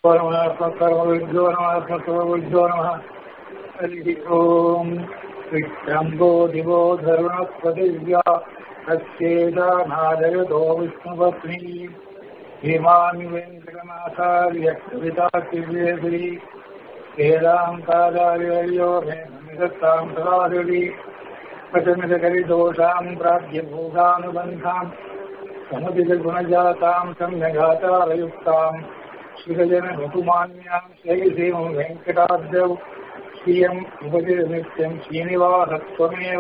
परमात्मकर्मविद्यो नमः सर्वविद्यो नमः हरिः ओम् विक्रम्बो दिवो धरुणस्पतिव्या तस्येदानादयतो विष्णुपत्नी भीमानि वेङ्कटनाथार्य कवितातिवेदरी वेदान्ताचार्यो मे निदत्तां सदाहरि प्रचमितकरिदोषां प्राप्यभूतानुबन्धाम् समुदितगुणजातां सम्यगाचारयुक्ताम् श्रीजनमुकुमान्यां शैलीं वेङ्कटाद्यौ श्रियम् उपतिनित्यं श्रीनिवासत्वमेव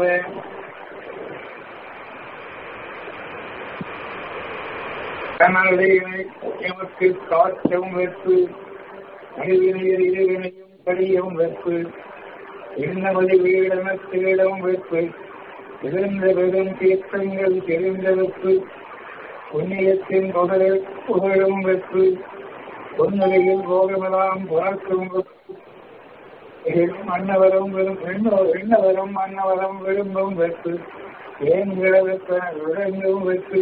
கனலையினை எமக்கு காற்றவும் வெப்பு அழிவினையர் இருவினையும் கடியவும் வெப்பு இன்னமதி வீடன தேடவும் வெப்பு இருந்த பெரும் தீர்த்தங்கள் தெரிந்த வெப்பு புண்ணியத்தின் புகழ் புகழும் வெப்பு பொன்னிலையில் போகமெல்லாம் புறக்கும் மன்னவரும் விண்ணவரும் மன்னவரும் விரும்பும் வெப்பு ஏன் விழவெப்ப விளங்கும் வெப்பு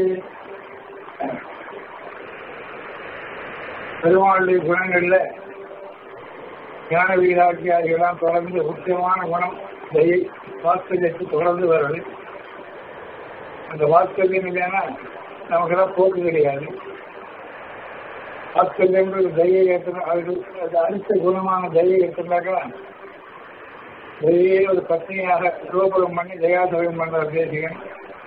பெருமாளுடைய குணங்கள்ல ஞான வீராட்சியாரிகளாம் தொடர்ந்து முக்கியமான குணம் தயை வாத்சல்யத்து தொடர்ந்து வருது அந்த வாத்சல்யம் இல்லைன்னா நமக்கெல்லாம் போக்கு கிடையாது வாத்சல்யங்கிறது தயை ஏற்றணும் அது அது அடுத்த குணமான தயை ஏற்றினாக்கா தயையே ஒரு பத்னியாக ரூபகம் பண்ணி தயாதகம் பண்ற தேசிகன்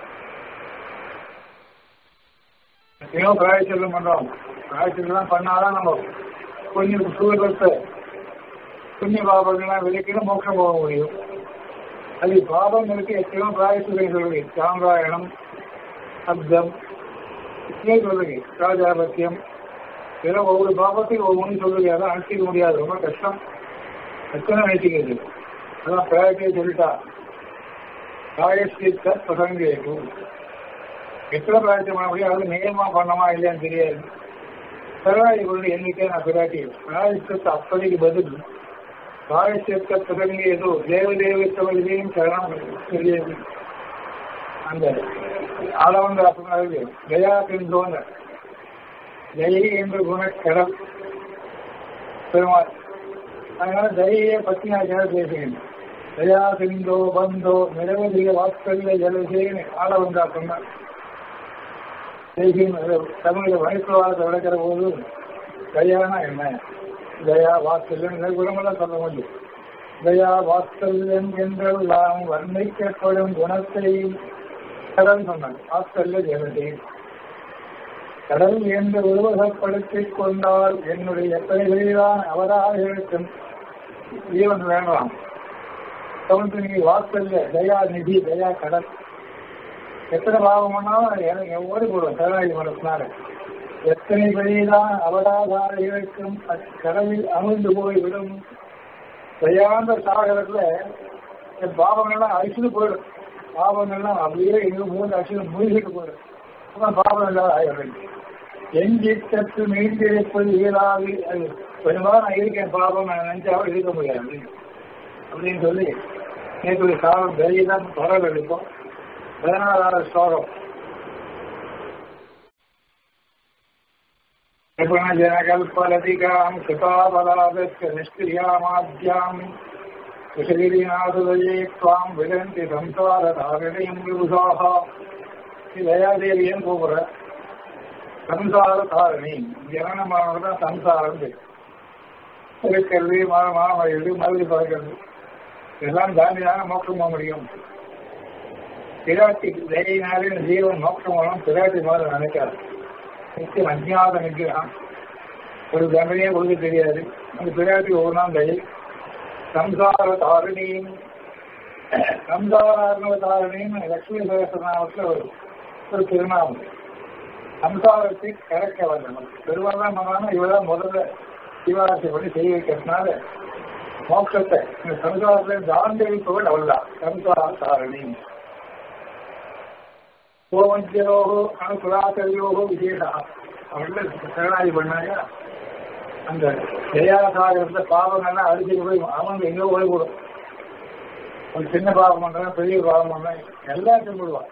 எத்தனையோ பிராயச்சல்லம் பண்றோம் பிராயச்சல்லாம் பண்ணாதான் நம்ம கொஞ்சம் சூழலத்தை புண்ணிய பாபங்கள்லாம் விலைக்கணும் மோட்சம் போக முடியும் அது பாபங்களுக்கு எத்தனையோ பிராயச்சல்லை சொல்லுங்க சாம்பிராயணம் சப்தம் இப்படியே சொல்லுங்க ராஜாபத்தியம் இதெல்லாம் ஒவ்வொரு பாபத்தையும் ஒவ்வொன்றும் சொல்லுங்க அதான் அனுப்பிக்க முடியாது ரொம்ப கஷ்டம் எத்தனை நினைச்சுக்கிறது அதான் பிராயத்தையே சொல்லிட்டா காயஸ்தித்த பிரசங்கேகும் எத்தனை பிராயத்தை பண்ண முடியும் அது நேரமா பண்ணமா இல்லையான்னு தெரியாது பரவாயில்லை கொண்டு எண்ணிக்கை நான் பிராட்டி பிராயசத்தை அப்பதைக்கு பதில் பிராயசத்தை பிரசங்க ஏதோ தேவதேவத்தவர்களையும் சரணம் தெரியாது அந்த ஆளவங்க அப்படின்னாரு தயா பிந்தோங்க தயை என்று குணக்கடல் பெருமாள் அதனால தயையை பத்தி நான் ஜன பேசுகிறேன் தயா சிந்தோ பந்தோ நிரவதிக வாத்சல்ய ஜலசேன்னு ஆளவங்க சொன்னார் தமிழக வயசுவாதத்தை விளக்கிற போது தயானா என்ன தயா வாத்சல்யம் குணமெல்லாம் சொல்ல முடியும் தயா வாத்சல்யம் என்றெல்லாம் வர்ணிக்கப்படும் குணத்தை கடல் சொன்னாங்க வாத்சல்ய ஜனதே கடல் என்று உருவகப்படுத்திக் கொண்டால் என்னுடைய எத்தனைதான் அவராக இருக்கும் ஜீவன் வேண்டாம் கவுந்து நீ வாத்சல்ய தயா நிதி தயா கடல் எத்தனை பாவம் பண்ணாலும் எனக்கு ஓடி போடுவோம் சரணாகி மனசுனால எத்தனை வெளியெல்லாம் அவராதார இருக்கும் கடலில் அமிழ்ந்து போய் விடும் தயாந்த சாகரத்துல என் பாவங்கள்லாம் அழிச்சுட்டு போயிடும் பாவங்கள்லாம் அப்படியே எங்க மூணு அழிச்சு மூழ்கிட்டு போயிடும் அப்புறம் பாவம் இல்லாத ஆயிடும் எஞ்சித்தத்து மீண்டிருப்பது இயலாது அது கொஞ்சமாக நான் இருக்கேன் பாவம் நான் நினைச்சாவும் இருக்க முடியாது அப்படின்னு சொல்லி நேற்று காலம் வெளியெல்லாம் தொடர் எடுப்போம் பதினாறாவது ஸ்லோகம் जनकल्पलतिकां कृपाबलादस्य निष्क्रियामाद्याम् कुशगिरिनाथदये त्वां विदन्ति संसारतारिणीं विबुधाः दयादेवियन् கூப்பிடுற சம்சார தாரணி ஜனனமானதான் சம்சாரம் இருக்கிறது மாமழிது மருந்து பார்க்கிறது இதெல்லாம் தாண்டிதான மோட்சம் போக முடியும் பிராட்டி தயினாலே ஜீவன் மோட்சம் மூலம் பிராட்டி மாதிரி நினைக்காது நிச்சயம் அஜ்ஞாத நிற்கிறான் ஒரு தண்டனையே கொடுக்க தெரியாது அந்த பிராட்டி ஒரு நாள் தயை சம்சார தாரணியும் சம்சாரண தாரணியும் லட்சுமி சகசநாமத்தில் ஒரு ஒரு திருநாமம் சம்சாரத்தை கறக்க வந்தவன் பெருமாள் மகான இவதான் முதல்ல சிவராசி பண்ணி செய்ய வைக்கிறதுனால மோட்சத்தை இந்த சம்சாரத்தை தாண்டிப்பவள் அவள்தான் சம்சார தாரணி கோவஞ்சரோகோ அனுசுராசரியோகோ விசேஷா அவர்கள சரணாதி பண்ணாங்க அந்த ஜெயாசாகரத்தை பாவங்கள்லாம் அடிச்சுட்டு போய் அவங்க எங்கேயோ போய் கூடும் ஒரு சின்ன பாவம் பண்றேன் பெரிய பாவம் பண்றேன் எல்லாத்தையும் போடுவான்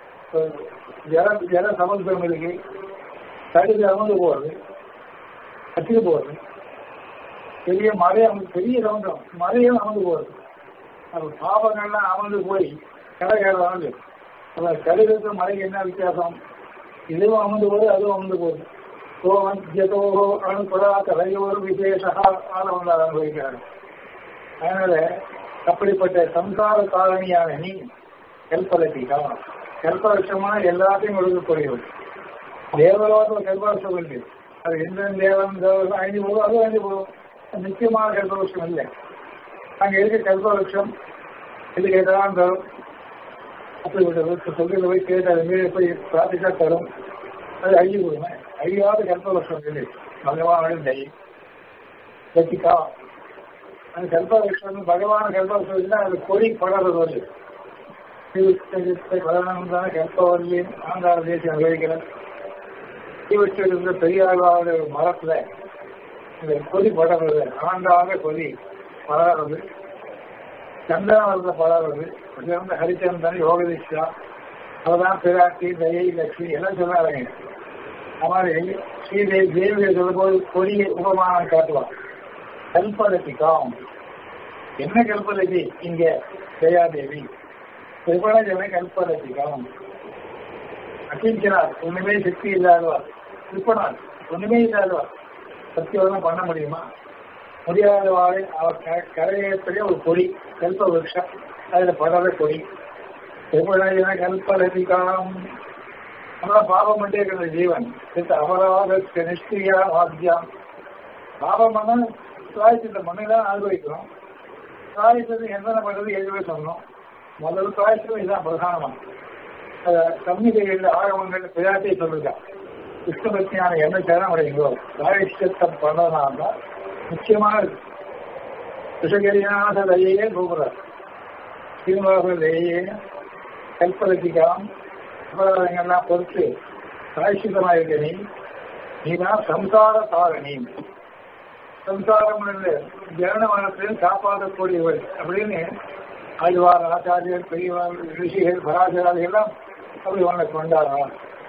ஜல ஜல சமுத்திரம் இருக்கு தடுத்து அமர்ந்து போறது கத்திட்டு போகிறது பெரிய மலை அமர்ந்து பெரிய சமுத்திரம் மலையும் அமர்ந்து போகிறது அது பாபங்கள்லாம் அமர்ந்து போய் கடை கேடுவாங்க அந்த கடிதத்து மலைக்கு என்ன வித்தியாசம் இதுவும் அமர்ந்து போகுது அதுவும் அமர்ந்து போகுது சோமோ அணுப்படா கதையோர் விசேஷ ஆளவங்க அனுபவிக்கிறாங்க அதனால அப்படிப்பட்ட சம்சார காரணியான நீ கல்பலத்திகா கல்பவருஷமா எல்லாத்தையும் ஒழுங்கக்கூடியவள் தேவலோகத்தில் கல்பவருஷம் இருக்கு அது எந்த தேவன் தேவன் ஐந்து போதும் அதுவும் ஐந்து போதும் நிச்சயமான கல்பவருஷம் இல்லை அங்க இருக்க கல்பவருஷம் இது கேட்டாலும் தரும் அப்படி ஒரு சொல்லிட்டு போய் கேட்டு அது மீறி போய் பிரார்த்திச்சா தரும் அது அழிவு கொடுமை அழியாத கல்பவருஷம் இல்லை பகவானுடைய தயை கத்திக்கா அந்த கல்பவருஷம் பகவான கல்பவருஷம் அது கொடி படறது வந்து பலனான கல்பவல்லி ஆங்கார தேசியம் அனுபவிக்கிறார் இருந்த பெரியாழ்வாவுடைய மரத்துல இந்த கொதி படறது ஆண்டாக கொதி படறது சந்தனவரத்தை படறது சிறந்த ஹரிச்சந்திரன் யோகதீஷா அவர்தான் பிராட்டி தயை லட்சுமி எல்லாம் சொன்னாருங்க அது மாதிரி ஸ்ரீதேவி தேவியை சொல்லும்போது கொடிய உபமானம் காட்டுவான் கல்பலத்திகாம் என்ன கல்பலதி இங்க தயாதேவி திரிபுரஜனை கல்பலத்திகாம் அகிஞ்சனார் ஒண்ணுமே சக்தி இல்லாதவா திருப்பனார் ஒண்ணுமே இல்லாதவா சத்தியோகம் பண்ண முடியுமா முடியாதவாறு அவர் கரையேற்றே ஒரு கொடி கல்ப விருஷம் அதுல படற கொடி திரிபுரஜன கல்பலதிகாம் நம்மள பாவம் பண்ணே இருக்கிற ஜீவன் அபராத நிஷ்கிரியா வாத்தியம் பாவம் பண்ண சுவாசித்த மண்ணிலாம் அனுபவிக்கிறோம் சுவாசித்தது என்னென்ன பண்றது எழுதவே சொன்னோம் முதல் சுவாசித்தது இதுதான் பிரதானமா சம்மிகைகள் ஆகவங்கள் பிராட்டியை சொல்லுங்க விஷ்ணு பக்தியான என்ன சேரம் அடையுங்களோ சுவாசித்தம் பண்ணதுனால முக்கியமான விஷகரியாத தயையே கூப்பிடுறார் சீனிவாச தயையே கல்பலத்திக்காம் அபராதங்கள்லாம் பொறுத்து சாட்சிதமாயிருக்க நீ நீதான் சம்சார தாரணி சம்சாரம் ஜனன மனத்திலும் காப்பாற்றக்கூடியவள் அப்படின்னு ஆழ்வார் ஆச்சாரியர் பெரியவார் ரிஷிகள் பராசராதி எல்லாம் அப்படி உன்னை கொண்டாடா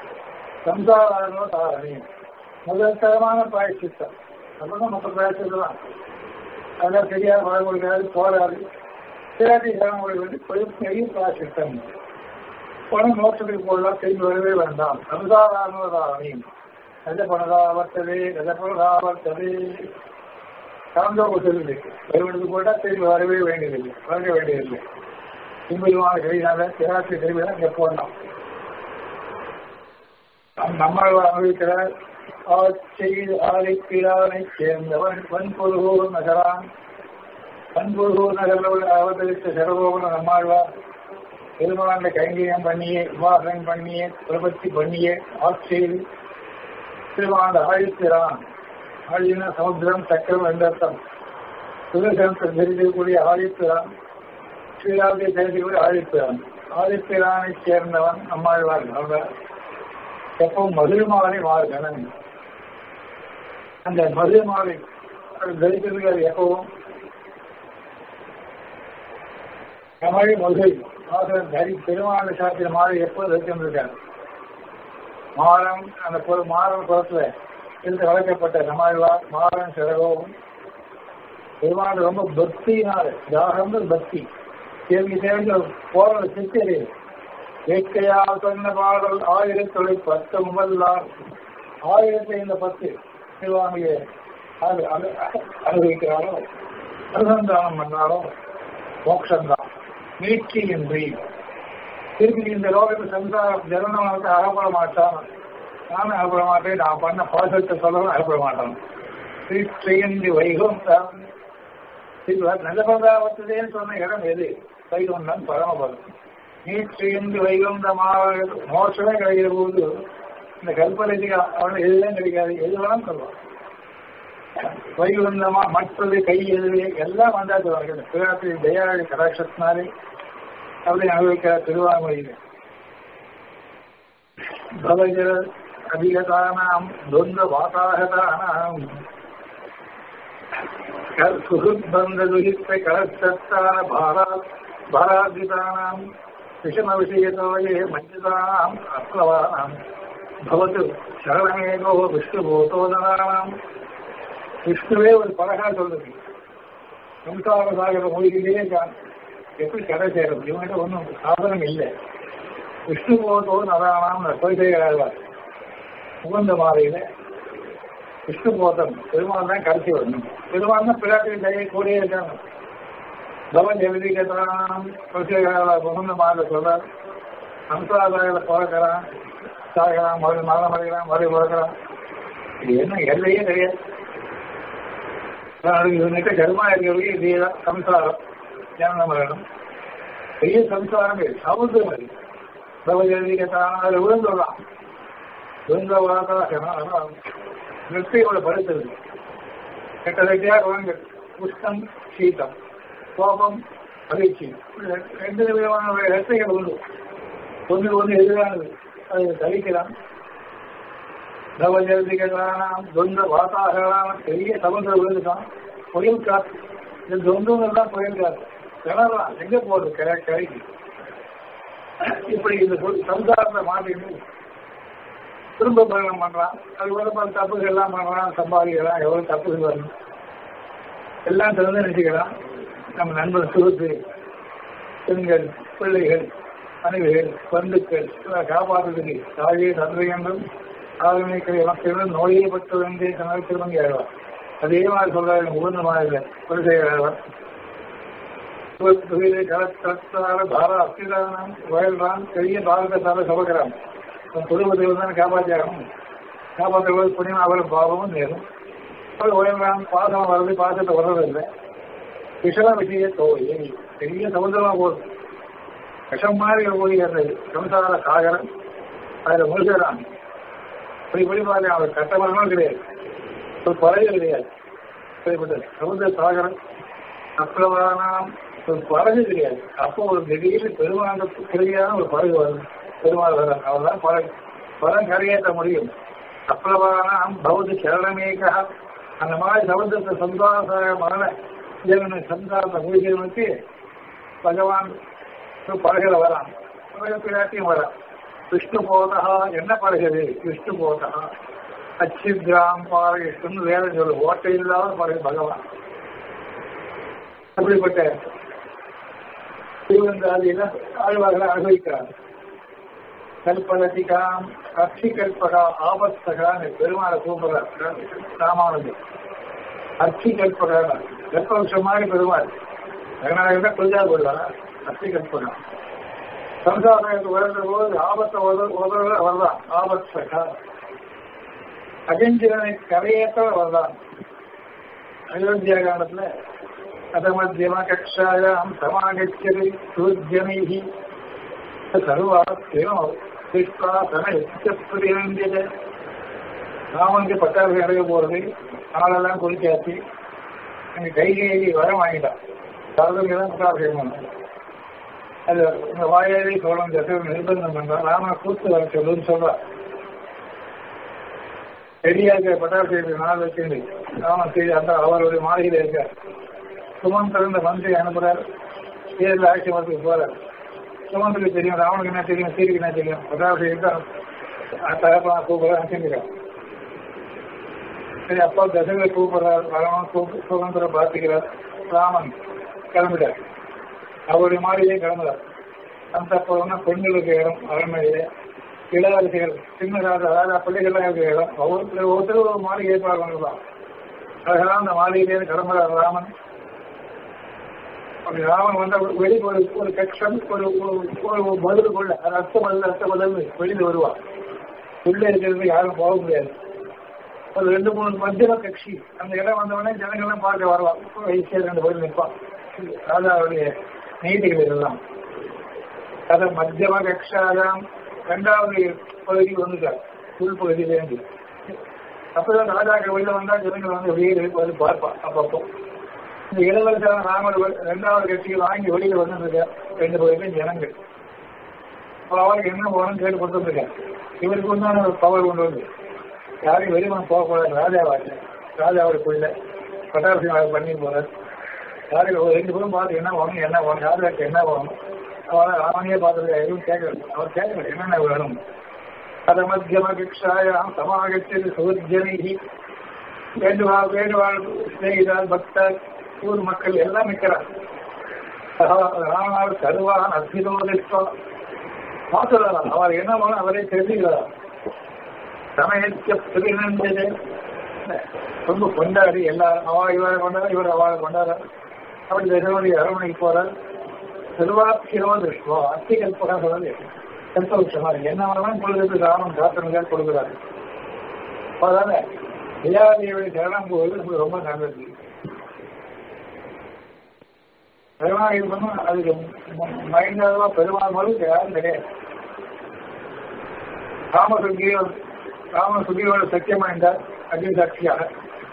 சம்சாரோ தாரணி முதல் தரமான பாயசித்தம் அப்படிதான் மற்ற பாயசித்தம் அதெல்லாம் சரியாக வர முடியாது போராது சிராட்டி சாமொழி வந்து கொஞ்சம் பெரிய பாயசித்தம் பணம் மோட்சத்துக்கு போடலாம் திரும்பி வரவே வேண்டாம் சம்சாரானோதாரணி கஜபனதா வர்த்ததே கஜபனதா வர்த்ததே சாந்தோக சொல்லுது வருவனுக்கு போட்டா திரும்பி வரவே வேண்டியதில்லை வர வேண்டியதில்லை திரும்பியுமான கையினால சிராட்சி திரும்பி தான் இங்க போடலாம் நம்மால் அனுபவிக்கிறார் ஆட்சியில் ஆலைப்பிரானை சேர்ந்தவன் வன்பொருகூர் நகரான் வன்பொருகூர் நகரில் அவதரித்த சரகோபன நம்மாழ்வார் பெருமாண்ட கைங்கரியம் பண்ணியே விவாகம் பண்ணியே பிரபத்தி பண்ணியே ஆட்சியில் திருமாண்ட ஆழித்திரான் ஆழினா சமுத்திரம் சக்கரம் என்றர்த்தம் சுதர்சனத்தை தெரிவிக்கக்கூடிய ஆழித்திரான் ஸ்ரீராவதியை தெரிவிக்கக்கூடிய ஆழித்திரான் ஆழித்திரானை சேர்ந்தவன் நம்மாழ்வார் அவர் எப்பவும் மதுரமாவனை வாழ்கணன் அந்த மதுரமாவை தரிக்கிறதுக்கு அது எப்பவும் தமிழ் மதுரை ஆசிரியர் தரி பெருமாள் சாத்திர மாலை எப்போது வச்சிருந்திருக்காரு மாறம் அந்த பொரு மாறன் புறத்துல இருந்து வளர்க்கப்பட்ட நம்மாழ்வார் மாறன் சிறகவும் பெருமாள் ரொம்ப பக்தியினால தாகம்னு பக்தி கேள்வி சேர்ந்து போற சித்திரை வேட்கையா சொன்ன பாடல் ஆயிரத்தி பத்து முதல்லார் ஆயிரத்தி ஐந்து பத்து சிவாமிய அனுபவிக்கிறாரோ அனுசந்தானம் பண்ணாரோ மோட்சம்தான் மீட்சியின்றி திருப்பி இந்த லோகத்தில் சம்சார ஜனனமாக அகப்பட மாட்டான் நானும் அகப்பட மாட்டேன் நான் பண்ண பாசத்தை சொல்லவும் அகப்பட மாட்டான் ஸ்ரீ வைகம் நல்ல பதாவத்ததேன்னு சொன்ன இடம் எது வைகம் தான் பரமபதம் நீட்சியின்றி வைகுந்தமாக மோசமே கிடைக்கிற போது இந்த கல்பனைக்கு அவனை எதுதான் கிடைக்காது எது வேணாலும் சொல்லுவான் வைகுந்தமா மற்றது கை எதிரே எல்லாம் வந்தாச்சு பிராட்டி தயாரி கடாட்சத்தினாலே அப்படி அனுபவிக்கிறார் திருவாமொழியில் பவஜர அதிகதானாம் துவந்த வாதாகதானாம் சுகுத்பந்ததுகித்த கலசத்தான பாரா பாராதிதானாம் விஷம விஷயத்தோயே மஞ்சிதானாம் அப்ளவானாம் भवतु शरणमेको विष्णुभूतोदनानाम् விஷ்ணுவே ஒரு பழகா சொல்றது சம்சார சாகர மொழியிலேயே எப்படி கரை சேரும் இவங்கிட்ட ஒன்றும் சாதனம் இல்லை விஷ்ணு போகத்தோடு நதானாம் கொள்கையாழ்வார் உகந்த மாலையில விஷ்ணு போதம் பெருமாள் தான் கடைசி வரணும் பெருமாள் தான் பிள்ளாட்டி கையை கூடயே இருக்காங்க பவன் எழுதி கேட்டான் கொள்கையாழ்வார் உகந்த மாலை சொல்றார் சம்சாராயில பிறக்கிறான் சாகிறான் மறு மரணம் அடைகிறான் மறு பிறக்கிறான் இது என்ன எல்லையே கிடையாது இவனுக்கு கருமா இருக்கிறவங்க இதேதான் சம்சாரம் ஞானம் வரணும் பெரிய சம்சாரம் சமுத்திரம் அது பிரபஞ்சத்தான் அதில் விழுந்துடலாம் விழுந்த வார்த்தை நெற்றியோட படுத்துறது கெட்ட கட்டியாக வாங்க உஷ்ணம் சீதம் கோபம் மகிழ்ச்சி ரெண்டு விதமான ரெட்டைகள் உண்டு ஒன்று ஒன்று எதிரானது அதை தவிக்கலாம் நவஜல்திகளானாம் தொந்த வாத்தாகலாம் பெரிய சமுதிரம் விழுந்துட்டான் புயல் காற்று இந்த தொந்தங்கள் தான் புயல் காற்று கிணறான் எங்க போகுது கிளை கிளைக்கு இப்படி இந்த சம்சாரத்தை மாட்டிட்டு திரும்ப பயணம் பண்றான் அது கூட பல தப்புகள் எல்லாம் பண்றான் சம்பாதிக்கலாம் எவ்வளவு தப்புகள் வரணும் எல்லாம் திறந்து நினைச்சுக்கலாம் நம்ம நண்பர் சுகத்து பெண்கள் பிள்ளைகள் மனைவிகள் பந்துக்கள் காப்பாற்றுறதுக்கு தாயே தந்தை என்றும் ஆளுமைகளை மக்களும் நோயை பற்ற வேண்டிய கனவு திருமங்கி ஆழ்வார் அதே மாதிரி சொல்றாரு உகந்த மாதிரி கொள்கை ஆழ்வார் தார அஸ்திதானம் வயல்றான் பெரிய பாரதத்தால சபக்கிறான் குடும்பத்தை தான் காப்பாற்றியாகும் காப்பாற்றுவது புண்ணியம் அவரும் பாவமும் நேரும் அவர் உயர்றான் பாசம் வர்றது பாசத்தை வர்றதில்லை விஷம விஷய தோழி பெரிய சமுதிரமா போகுது விஷம் மாதிரி போய் அந்த சம்சார சாகரம் அதில் முழுகிறான் இப்படி இப்படி பாருங்க அவர் கட்டமரமும் கிடையாது ஒரு பறவை கிடையாது அப்படிப்பட்ட சமுதிர சாகரம் அப்புறமானாம் ஒரு பறகு கிடையாது அப்போ ஒரு திடீர்னு பெருமாண்ட கிரியான ஒரு பறகு வரும் பெருமாள் வரும் அவர் தான் பறகு பரம் கரையேற்ற முடியும் அப்புறமானாம் பௌத்த சரணமேகா அந்த மாதிரி சமுதிரத்தை சந்தாச மரண ஜீவன சந்தாரத்தை மூழ்கினனுக்கு பகவான் பறகுல வரான் பிராட்டியும் வரான் விஷ்ணு போதா என்ன பறகுது விஷ்ணு போதா அச்சித்ராம் பாரகிஷ்ணு வேற சொல்லு ஓட்டை இல்லாத பறகு பகவான் அப்படிப்பட்ட திருவந்தாதியில ஆழ்வார்களை அனுபவிக்கிறார் கல்பலதிகாம் அர்ச்சி கல்பகா ஆபத்தகான்னு பெருமாளை கூப்பிடுறார் ராமானுஜர் அர்ச்சி கல்பகா கல்பவருஷம் மாதிரி பெருமாள் ரங்கநாயகன் குளிஜா கொள்வார் அர்ச்சி கல்பகா சம்சாரத்துக்கு வருகிற போது ஆபத்தை உதவ வரலாம் ஆபத்சகா அஜஞ்சனை கரையேற்ற வரலாம் அயோத்தியா காலத்துல அதமத்தியம கக்ஷாயாம் சமாகச்சது சூர்ஜனைः சர்வாஸ்தியம் பிரிவேண்டியது ராமனுக்கு பட்டாபிஷேகம் அடைய போறது ஆளெல்லாம் குளிச்சாச்சு எங்க கைகேயி வரம் வாங்கிட்டான் சரதுக்கு தான் பட்டாபிஷேகம் பண்ணாங்க அது இந்த வாயாடி சோழன் தசை நிர்பந்தம் பண்றான் ராமனை கூத்து வர சொல்லுன்னு சொல்றான் ரெடியாக பட்டாபிஷேகத்துக்கு நாள் வச்சுருந்து ராமன் செய்தி அந்த அவருடைய மாளிகையில் இருக்கார் சுமந்திர இந்த மந்திரி அனுப்புறாரு தேர்தல் ஆட்சி மரத்துக்கு போறாரு சுமந்திரிக்கு தெரியும் ராவனுக்கு என்ன தெரியும் சீருக்கு என்ன தெரியும் பட்டாபிஷேகம் தகப்பா கூப்பிடுறாரு அனுப்பிக்கிறார் சரி அப்பா தசைகளை கூப்பிடுறார் ராமன் கூப்பிட்டு சுதந்திரம் பார்த்துக்கிறார் ராமன் கிளம்பிட்டார் அவருடைய மாளிகையே கிளம்புறார் அந்த அப்போ பெண்களுக்கு இடம் அரண்மனையிலே இளவரசிகள் சின்ன ராஜா ராஜா பிள்ளைகள்லாம் இருக்கிற இடம் ஒவ்வொருத்தர் ஒவ்வொருத்தரும் ஒரு மாளிகை ஏற்பாடு பண்ணலாம் அதெல்லாம் அந்த மாளிகையிலே கிளம்புறார் ராமன் அப்படி ராமன் வந்து வெளியே ஒரு ஒரு கட்சம் ஒரு ஒரு பதிலுக்குள்ள அது அர்த்த பதில் அர்த்த பதில் வெளியில் வருவா உள்ள இருக்கிறது யாரும் போக முடியாது ஒரு ரெண்டு மூணு மத்தியம கட்சி அந்த இடம் வந்தவொடனே ஜனங்கள்லாம் பார்க்க வரலாம் வயசே ரெண்டு பதில் நிற்பான் ராஜாவுடைய நீதிகள் இதெல்லாம் அதை மத்தியம கட்சாதான் ரெண்டாவது பகுதி வந்துட்டார் உள் பகுதியிலேருந்து அப்பதான் ராஜாக்கள் வெளியில வந்தா ஜனங்கள் வந்து வெளியே வந்து பார்ப்பான் அப்பப்போ இந்த இளவரசர் ராமர் ரெண்டாவது கட்சியை வாங்கி வெளியில வந்துருக்க ரெண்டு பகுதியும் ஜனங்கள் அப்போ அவருக்கு என்ன போகணும்னு கேட்டு கொடுத்துருக்கேன் இவருக்கு உண்டான ஒரு பவர் கொண்டு வந்து யாரையும் வெளியே போகக்கூடாது ராஜாவாச்சு ராஜாவோட பிள்ளை பட்டாபிஷேகம் பண்ணி போறார் யாருக்கு ஒரு ரெண்டு பேரும் பார்த்து என்ன வேணும் என்ன வேணும் யாருக்கு என்ன வேணும் அவரை ராமனையே பார்த்துருக்கா எதுவும் கேட்கறது அவர் கேட்கறது என்னென்ன வேணும் அத மத்தியம கட்சாயாம் சமாகச்சது சுவர்ஜனைகி வேண்டுவாள் வேண்டுவாள் சிநேகிதால் பக்தர் ஊர் மக்கள் எல்லாம் நிற்கிறார் ராமனால் கருவான் அத்திரோதிப்பா பார்த்துறாராம் அவர் என்ன பண்ண அவரே தெரிஞ்சுக்கிறார் சமயத்த பிரிநந்தது ரொம்ப கொண்டாடி எல்லாரும் அவா இவரை கொண்டாட இவர் அவளை கொண்டாட அப்படி வெறுமதி அரண்மனைக்கு போறார் திருவாக்கிரவது அத்தி கல்பகா சொல்றது கல்பவருஷமா இருக்கு என்ன வேணாலும் கொடுக்குறது ராமன் காத்தனுக்காக கொடுக்குறாரு அதனால வியாதியுடைய சரணம் போவது ரொம்ப நல்லது பெருமாள் இது பண்ணும் அதுக்கு மைண்டாவா பெருமாள் போது யாரும் கிடையாது ராம சுகியோட ராம சுகியோட சத்தியம் என்றார் அக்னி சாட்சியாக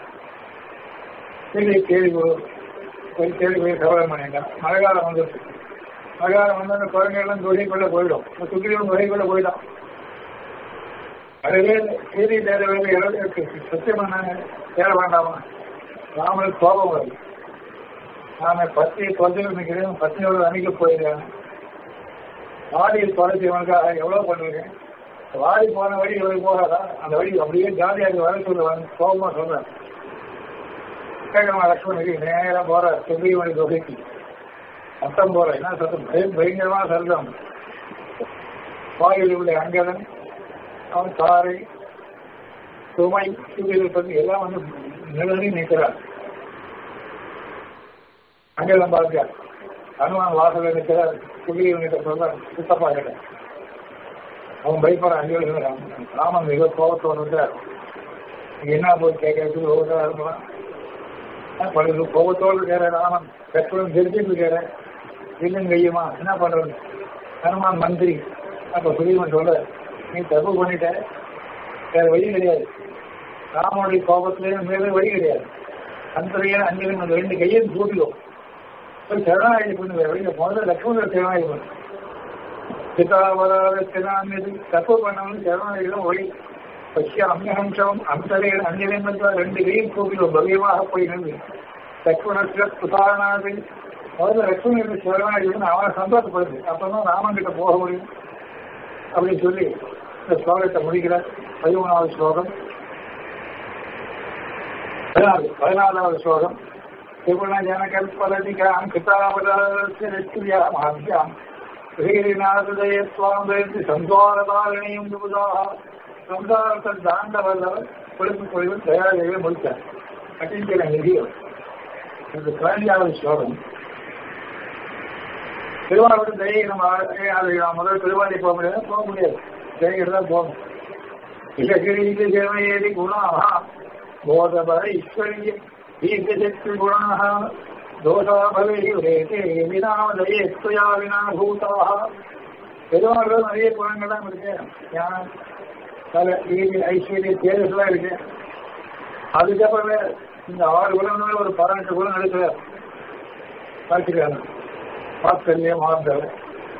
சரி கேள்வி போய் கேள்வி போய் சபலம் பண்ணிட்டான் மழைக்காலம் வந்துருச்சு மழைக்காலம் வந்து அந்த குழந்தைகள்லாம் தொழிற்குள்ள போயிடும் சுகியோட தொழிற்குள்ள போயிடும் அதுவே சீரி தேட வேண்டிய இடம் இருக்கு சத்தியம் பண்ணாங்க தேட வேண்டாமா ராமனுக்கு கோபம் வருது நாம பத்தி தொலைஞ்சு நிற்கிறேன் பத்தினோட அணிக்க போயிருக்கேன் வாடியில் தொலைச்சவனுக்காக எவ்வளவு பண்ணிருக்கேன் வாடி போன வழி இவருக்கு போகாதா அந்த வழி அப்படியே ஜாலியாக வர சொல்லுவாங்க கோபமா சொல்றேன் கேட்கமா லட்சுமணிக்கு நேரம் போற சுக்ரீவனி தொகைக்கு சத்தம் போற என்ன சத்தம் பயம் பயங்கரமா சத்தம் வாயில் உள்ள அங்கதன் அவன் தாரை சுமை சுகிருப்பது எல்லாம் வந்து நிலவி நிற்கிறார் அங்கேதான் பார்க்க ஹனுமான் வாசல நிற்கிறார் சுகிரீவனிட்ட சொல்ற சித்தப்பா கிட்ட அவன் பயப்படுற அங்கே இருக்கிறான் ராமன் மிக கோபத்தோடு இருக்கார் என்ன போய் கேட்கறதுக்கு ஒவ்வொரு இருக்கலாம் படுது கோபத்தோடு இருக்கிற ராமன் பெற்றோரும் தெரிஞ்சுட்டு இருக்கிற இல்லைங்க கையுமா என்ன பண்றது ஹனுமான் மந்திரி அப்ப சுகிரீவன் சொல்ற நீ தப்பு பண்ணிட்ட வேற வழி கிடையாது ராமனுடைய கோபத்திலேயே மேலே வழி கிடையாது அந்த அஞ்சலின் அந்த ரெண்டு கையும் கூட்டிடும் சரணாகி பண்ணு வேற வழியில் முதல்ல லட்சுமணர் சரணாகி பண்ணு பிதாவராத சிதாமியது தப்பு பண்ணவனு சரணாகிதான் வழி பசிய அம்யஹம்சம் அந்தரே அஞ்சலின் ரெண்டு கையும் கூட்டிடும் பவ்யமாக போய் நின்று லட்சுமணத்துல புதாரணாது முதல்ல லட்சுமணர் சரணாகி அவனை சந்தோஷப்படுது அப்பதான் ராமன் கிட்ட போக முடியும் அப்படின்னு சொல்லி இந்த ஸ்லோகத்தை முடிக்கிற பதிமூணாவது ஸ்லோகம் பதினாறு பதினாலாவது ஸ்லோகம் திரிகுணஜனகல்பலதிகாம் கிருதாவதாரஸ்ய நிஷ்கிரியாமாபியாம் ஹீரிநாததய சுவாம் வேண்டி சந்தாரதாரணியும் விபுதாக சந்தாரத்தை தாண்ட வல்லவர் பொழுப்பு பொழிவு தயாரிகளை முடித்தார் அட்டிங்கிற நிதியம் இது பதினஞ்சாவது ஸ்லோகம் திருவாரூர் தயை நம்ம அது முதல் திருவாரி போக முடியாது போக முடியாது ஜெயிக்கிட்டு தான் போகணும் இலகிரீதி சேவையேதி குணாக போதபர ஈஸ்வரிய தீர்க்கசக்தி குணாக தோஷா பவேயுரேதே வினாதயே துயா வினா பூதாக பெருமாள்கள் நிறைய குணங்கள்லாம் இருக்கு ஞானம் பல வீதி ஐஸ்வர்ய தேஜஸ்லாம் இருக்கு அதுக்கப்புறமே இந்த ஆறு குணங்கள் ஒரு பதினெட்டு குணம் எடுக்கிறார் பார்த்துக்கிறாங்க வாத்சல்யம் ஆந்தவர்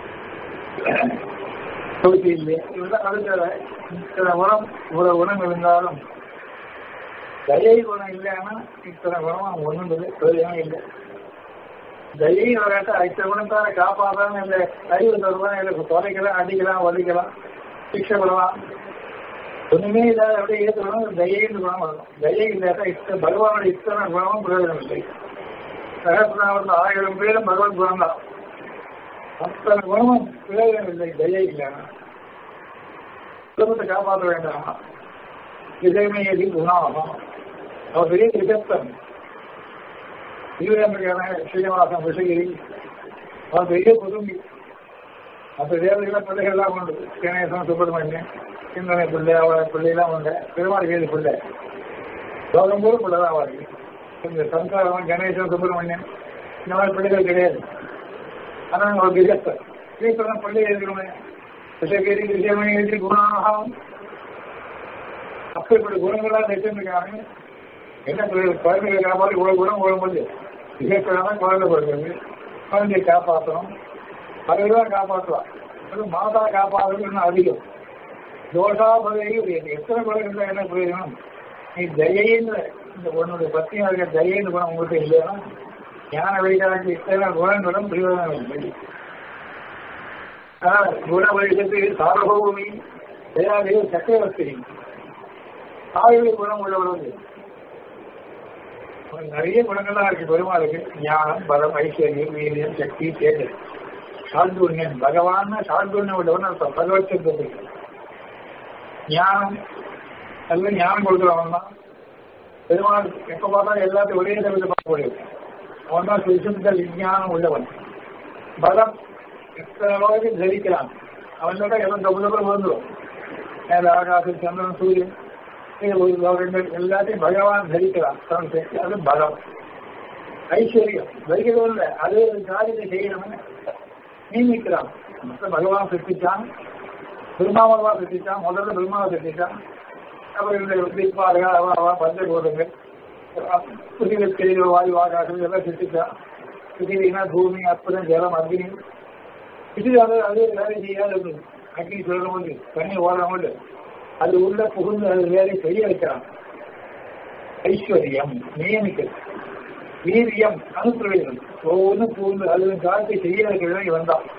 தொகுதியிலே இவெல்லாம் அடுத்த இத்தனை குணம் இவ்வளவு குணம் இருந்தாலும் தயை குணம் இல்லைன்னா இத்தனை குணம் ஒண்ணுன்றது பிரயோஜனம் இல்லை தயை வராட்ட இத்தனை குணத்தார காப்பாதான இல்லை அறிவு தருவான் இல்லை தொலைக்கலாம் அடிக்கலாம் ஒழிக்கலாம் சிக்ஷை பண்ணலாம் ஒண்ணுமே இல்லாத அப்படியே ஏற்றுக்கணும் தயைன்னு குணம் வரும் தயை இல்லாட்டா இத்தனை பகவானுடைய இத்தனை குணமும் பிரயோஜனம் இல்லை சகசிராமத்தில் ஆயிரம் பேரும் பகவத் குணம் தான் அத்தனை குணமும் பிரயோஜனம் இல்லை தயை இல்லைன்னா குடும்பத்தை காப்பாற்ற வேண்டாமா இதயமையதி குணாகும் அவர் பெரிய விதத்தன் ஈரமையான ஸ்ரீனிவாசன் விஷகிரி அவர் பெரிய குடும்பி மற்ற தேவதைகளை பிள்ளைகள்லாம் உண்டு கணேசன் சுப்பிரமணியன் சிந்தனை பிள்ளை அவளை பிள்ளைலாம் உண்டு பெருமாள் கேது பிள்ளை லோகம் கூட பிள்ளை தான் அவருக்கு இந்த சம்சாரம் கணேசன் சுப்பிரமணியன் இந்த மாதிரி பிள்ளைகள் கிடையாது ஆனால் ஒரு விதத்தன் விதத்தன் பிள்ளை எழுதிக்கணும் விஷகிரி விஷயமணி எழுதி குணாகும் அப்படிப்பட்ட குணங்களாக வச்சிருக்காங்க என்ன குழந்தைகளை காப்பாற்றி இவ்வளவு குணம் போடும்போது விவேகதான் குழந்தை பிறகு குழந்தையை காப்பாற்றணும் அதுதான் காப்பாற்றுவான் அது மாதா காப்பாற்றுறது இன்னும் அதிகம் தோஷாபதையும் எத்தனை குணங்கள் என்ன பிரயோஜனம் நீ தயைன்னு இந்த உன்னுடைய பத்தியும் இருக்க தயைன்னு குணம் உங்கள்கிட்ட இல்லையா ஞான வழிகாட்டி இத்தனை குணங்களும் பிரயோஜனம் இல்லை ஆனால் குண வழிகத்து சார்பூமி தயாதேவ சக்கரவர்த்தி ஆயுள் குணம் உள்ளவர்கள் நிறைய குணங்கள்லாம் இருக்கு பெருமாளுக்கு ஞானம் பலம் ஐஸ்வர்யம் வீரியம் சக்தி தேர்தல் சால்துண்யன் பகவான் சால்துண்யம் உள்ளவன் அர்த்தம் பகவத் சப்தத்துக்கு ஞானம் நல்ல ஞானம் கொடுக்குறவன் தான் பெருமாள் எப்ப பார்த்தாலும் எல்லாத்தையும் ஒரே தவிர பார்க்கக்கூடியது அவன் தான் சுசுத்த விஞ்ஞானம் உள்ளவன் பலம் எத்தனை அளவுக்கு தரிக்கிறான் அவனோட எல்லாம் தொகுதப்ப வந்துடும் மேல ஆகாசம் சந்திரன் சூரியன் இது ஒரு லோகங்கள் எல்லாத்தையும் பகவான் தரிக்கிறான் தன் சக்தி அது பலம் ஐஸ்வர்யம் தரிக்கிறது இல்லை அது ஒரு காரியத்தை செய்யணும்னு நியமிக்கிறான் மொத்த பகவான் சிருஷ்டிச்சான் பிரம்மாவா சிருஷ்டிச்சான் முதல்ல பிரம்மாவை சிருஷ்டிச்சான் அப்புறம் இந்த தீபாரகா அவா அவா பஞ்சகோதங்கள் புதிய வாயு ஆகாசம் இதெல்லாம் சிருஷ்டிச்சான் பிருத்திவினா பூமி அற்புதம் ஜலம் அக்னி இது அது அது வேலை செய்யாத இருந்தது அக்னி சொல்ற போது தண்ணி ஓடுற போது அது உள்ள புகுந்து அது வேலை செய்ய வைக்கிறான் ஐஸ்வர்யம் நியமிக்கிறது வீரியம் அனுப்பிரவேசம் ஒவ்வொன்றும் புகுந்து அது காலத்தை செய்ய வைக்கிறது இவன் தான்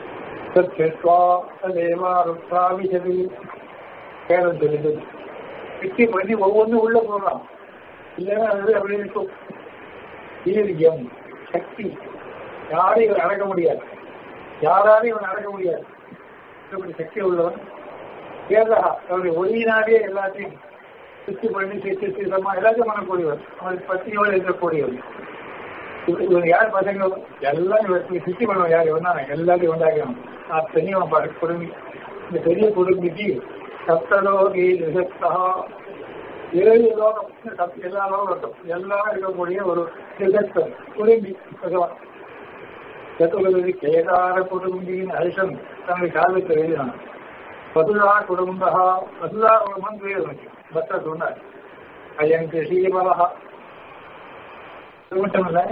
தேவாருத்தாவிசது கேரம் தெரிந்தது வெற்றி பண்ணி ஒவ்வொன்றும் உள்ள போடுறான் இல்லைன்னா அது அப்படி இருக்கும் வீரியம் சக்தி யாரையும் இவன் அடக்க முடியாது யாராலையும் இவன் அடக்க முடியாது இப்படி சக்தி உள்ளவன் கேதா அவருடைய ஒளியினாலே எல்லாத்தையும் சுத்தி பண்ணி சித்தி சித்தமா எல்லாத்தையும் பண்ணக்கூடியவர் அவனுக்கு பத்தியோடு இருக்கக்கூடியவர் இவன் யார் பசங்க எல்லாம் இவருக்கு சுத்தி பண்ணுவான் யார் இவன் தான் எல்லாத்தையும் உண்டாக்கணும் நான் பெரியவன் பாரு குடும்பி இந்த பெரிய குடும்பிக்கு சப்தலோகி நிசப்தா ஏழு லோகம் சப் எல்லா லோகம் இருக்கும் எல்லாம் இருக்கக்கூடிய ஒரு நிசப்தம் குடும்பி பகவான் சத்துலகு கேதார குடும்பியின் ஹரிஷம் தன்னுடைய காலத்தை எழுதினான் வசுதா குடும்பா வசுதா குடும்பம் பேர் பக்த சொன்னார் அயன் கிருஷிபலா அது மட்டும் இல்ல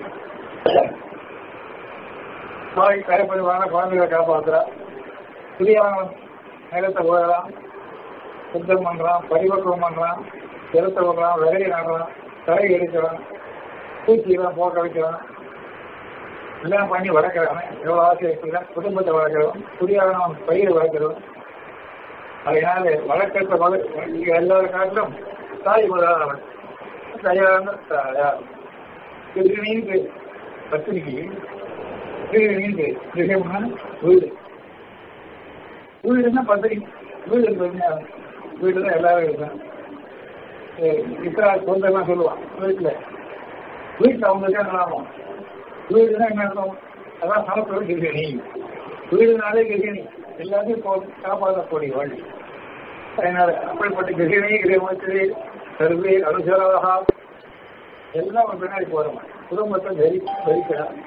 தாய் கரைப்படுவான குழந்தைகளை காப்பாத்துறா புதியவன் நிலத்தை போயிடலாம் சுத்தம் பண்றான் பரிவக்கம் பண்றான் ஜலத்தை விடுறான் விதையை நடுறான் தரை எடுக்கிறான் பூச்சியெல்லாம் போக்க வைக்கிறான் எல்லாம் பண்ணி வளர்க்குறாங்க எவ்வளோ ஆசை வைக்கிறான் குடும்பத்தை வளர்க்குறவன் புதியவன் பயிரை வளர்க்குறவன் அதனால வழக்கத்தை வளர்க்க எல்லாரும் காட்டிலும் தாய் முதலானவன் தயாரான தாயார் கிருஷ்ணனின் பேர் பத்திரிகை கிருஷ்ணனின் பேர் கிரகம்னா வீடு வீடுன்னா பத்திரிகை வீடு இருக்குதுங்க வீடுல எல்லாரும் இருக்காங்க இத்தனை சொந்தம்லாம் சொல்லுவான் வீட்டில் வீட்டில் அவங்களுக்கு என்ன லாபம் வீடுனா என்ன அர்த்தம் அதான் சமத்துவ கிருஷ்ணி வீடுனாலே கிருஷ்ணி எல்லாத்தையும் போ காப்பாற்றக்கூடிய வழி அதனால அப்படிப்பட்ட கிருஷ்ணி கிரகமத்திலே சர்வே அனுசராக எல்லாம் ஒரு பின்னாடி போறோம் குடும்பத்தை தரி தரிக்கிறான்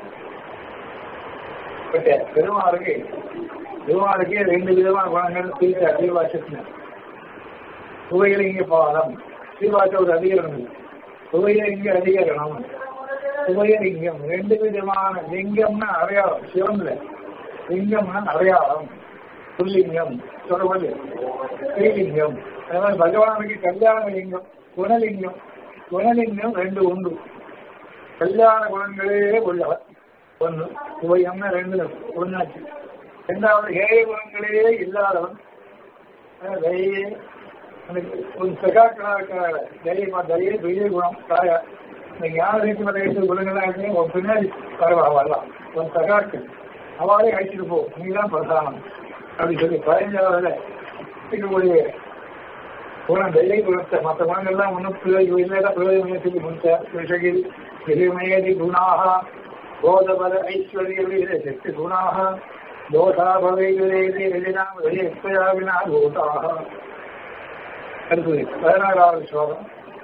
பட் பெருமாளுக்கு பெருமாளுக்கே ரெண்டு விதமான குணங்கள் தீர்த்த அதிகபாஷத்தின சுவையில இங்க பாலம் ஸ்ரீபாஷ ஒரு அதிகரணம் சுவையில இங்க அதிகரணம் சுவைய லிங்கம் ரெண்டு விதமான லிங்கம்னா அடையாளம் சிவன்ல லிங்கம்னா அடையாளம் புல்லிங்கம் சொல்றது ஸ்ரீலிங்கம் அதனால பகவானுக்கு கல்யாண லிங்கம் குணலிங்கம் குணலிங்கம் ரெண்டு உண்டு கல்யாண குணங்களே உள்ளவர் ஒன்று சுவையம்னா ரெண்டு ஒன்னாச்சு ரெண்டாவது ஏழை குணங்களே இல்லாதவன் தயே ஒரு சகாக்களாக தைரியமா தைரிய பெரிய குணம் காய இந்த ஞான ரீதி மலையத்து குணங்கள்லாம் இருக்கு உன் பின்னாடி பரவாயில்ல வரலாம் உன் சகாக்கள் அவளே அழைச்சிட்டு போ நீ தான் பிரதானம் அப்படின்னு சொல்லி பதினஞ்சாவது இருக்கக்கூடிய குணம் தைரிய குணத்தை மற்ற குணங்கள்லாம் ஒன்றும் பிரயோஜனம் இல்லை பிரயோஜனம் சொல்லி முடிச்சார் விஷகில் கிரிமயதி குணாக போதபல ஐஸ்வர்ய சக்தி குணாக தோஷா பவைகளே வெளிநாம் வெளியற்பயாவினா தோஷாக அடுத்தது பதினாறாவது ஸ்லோகம்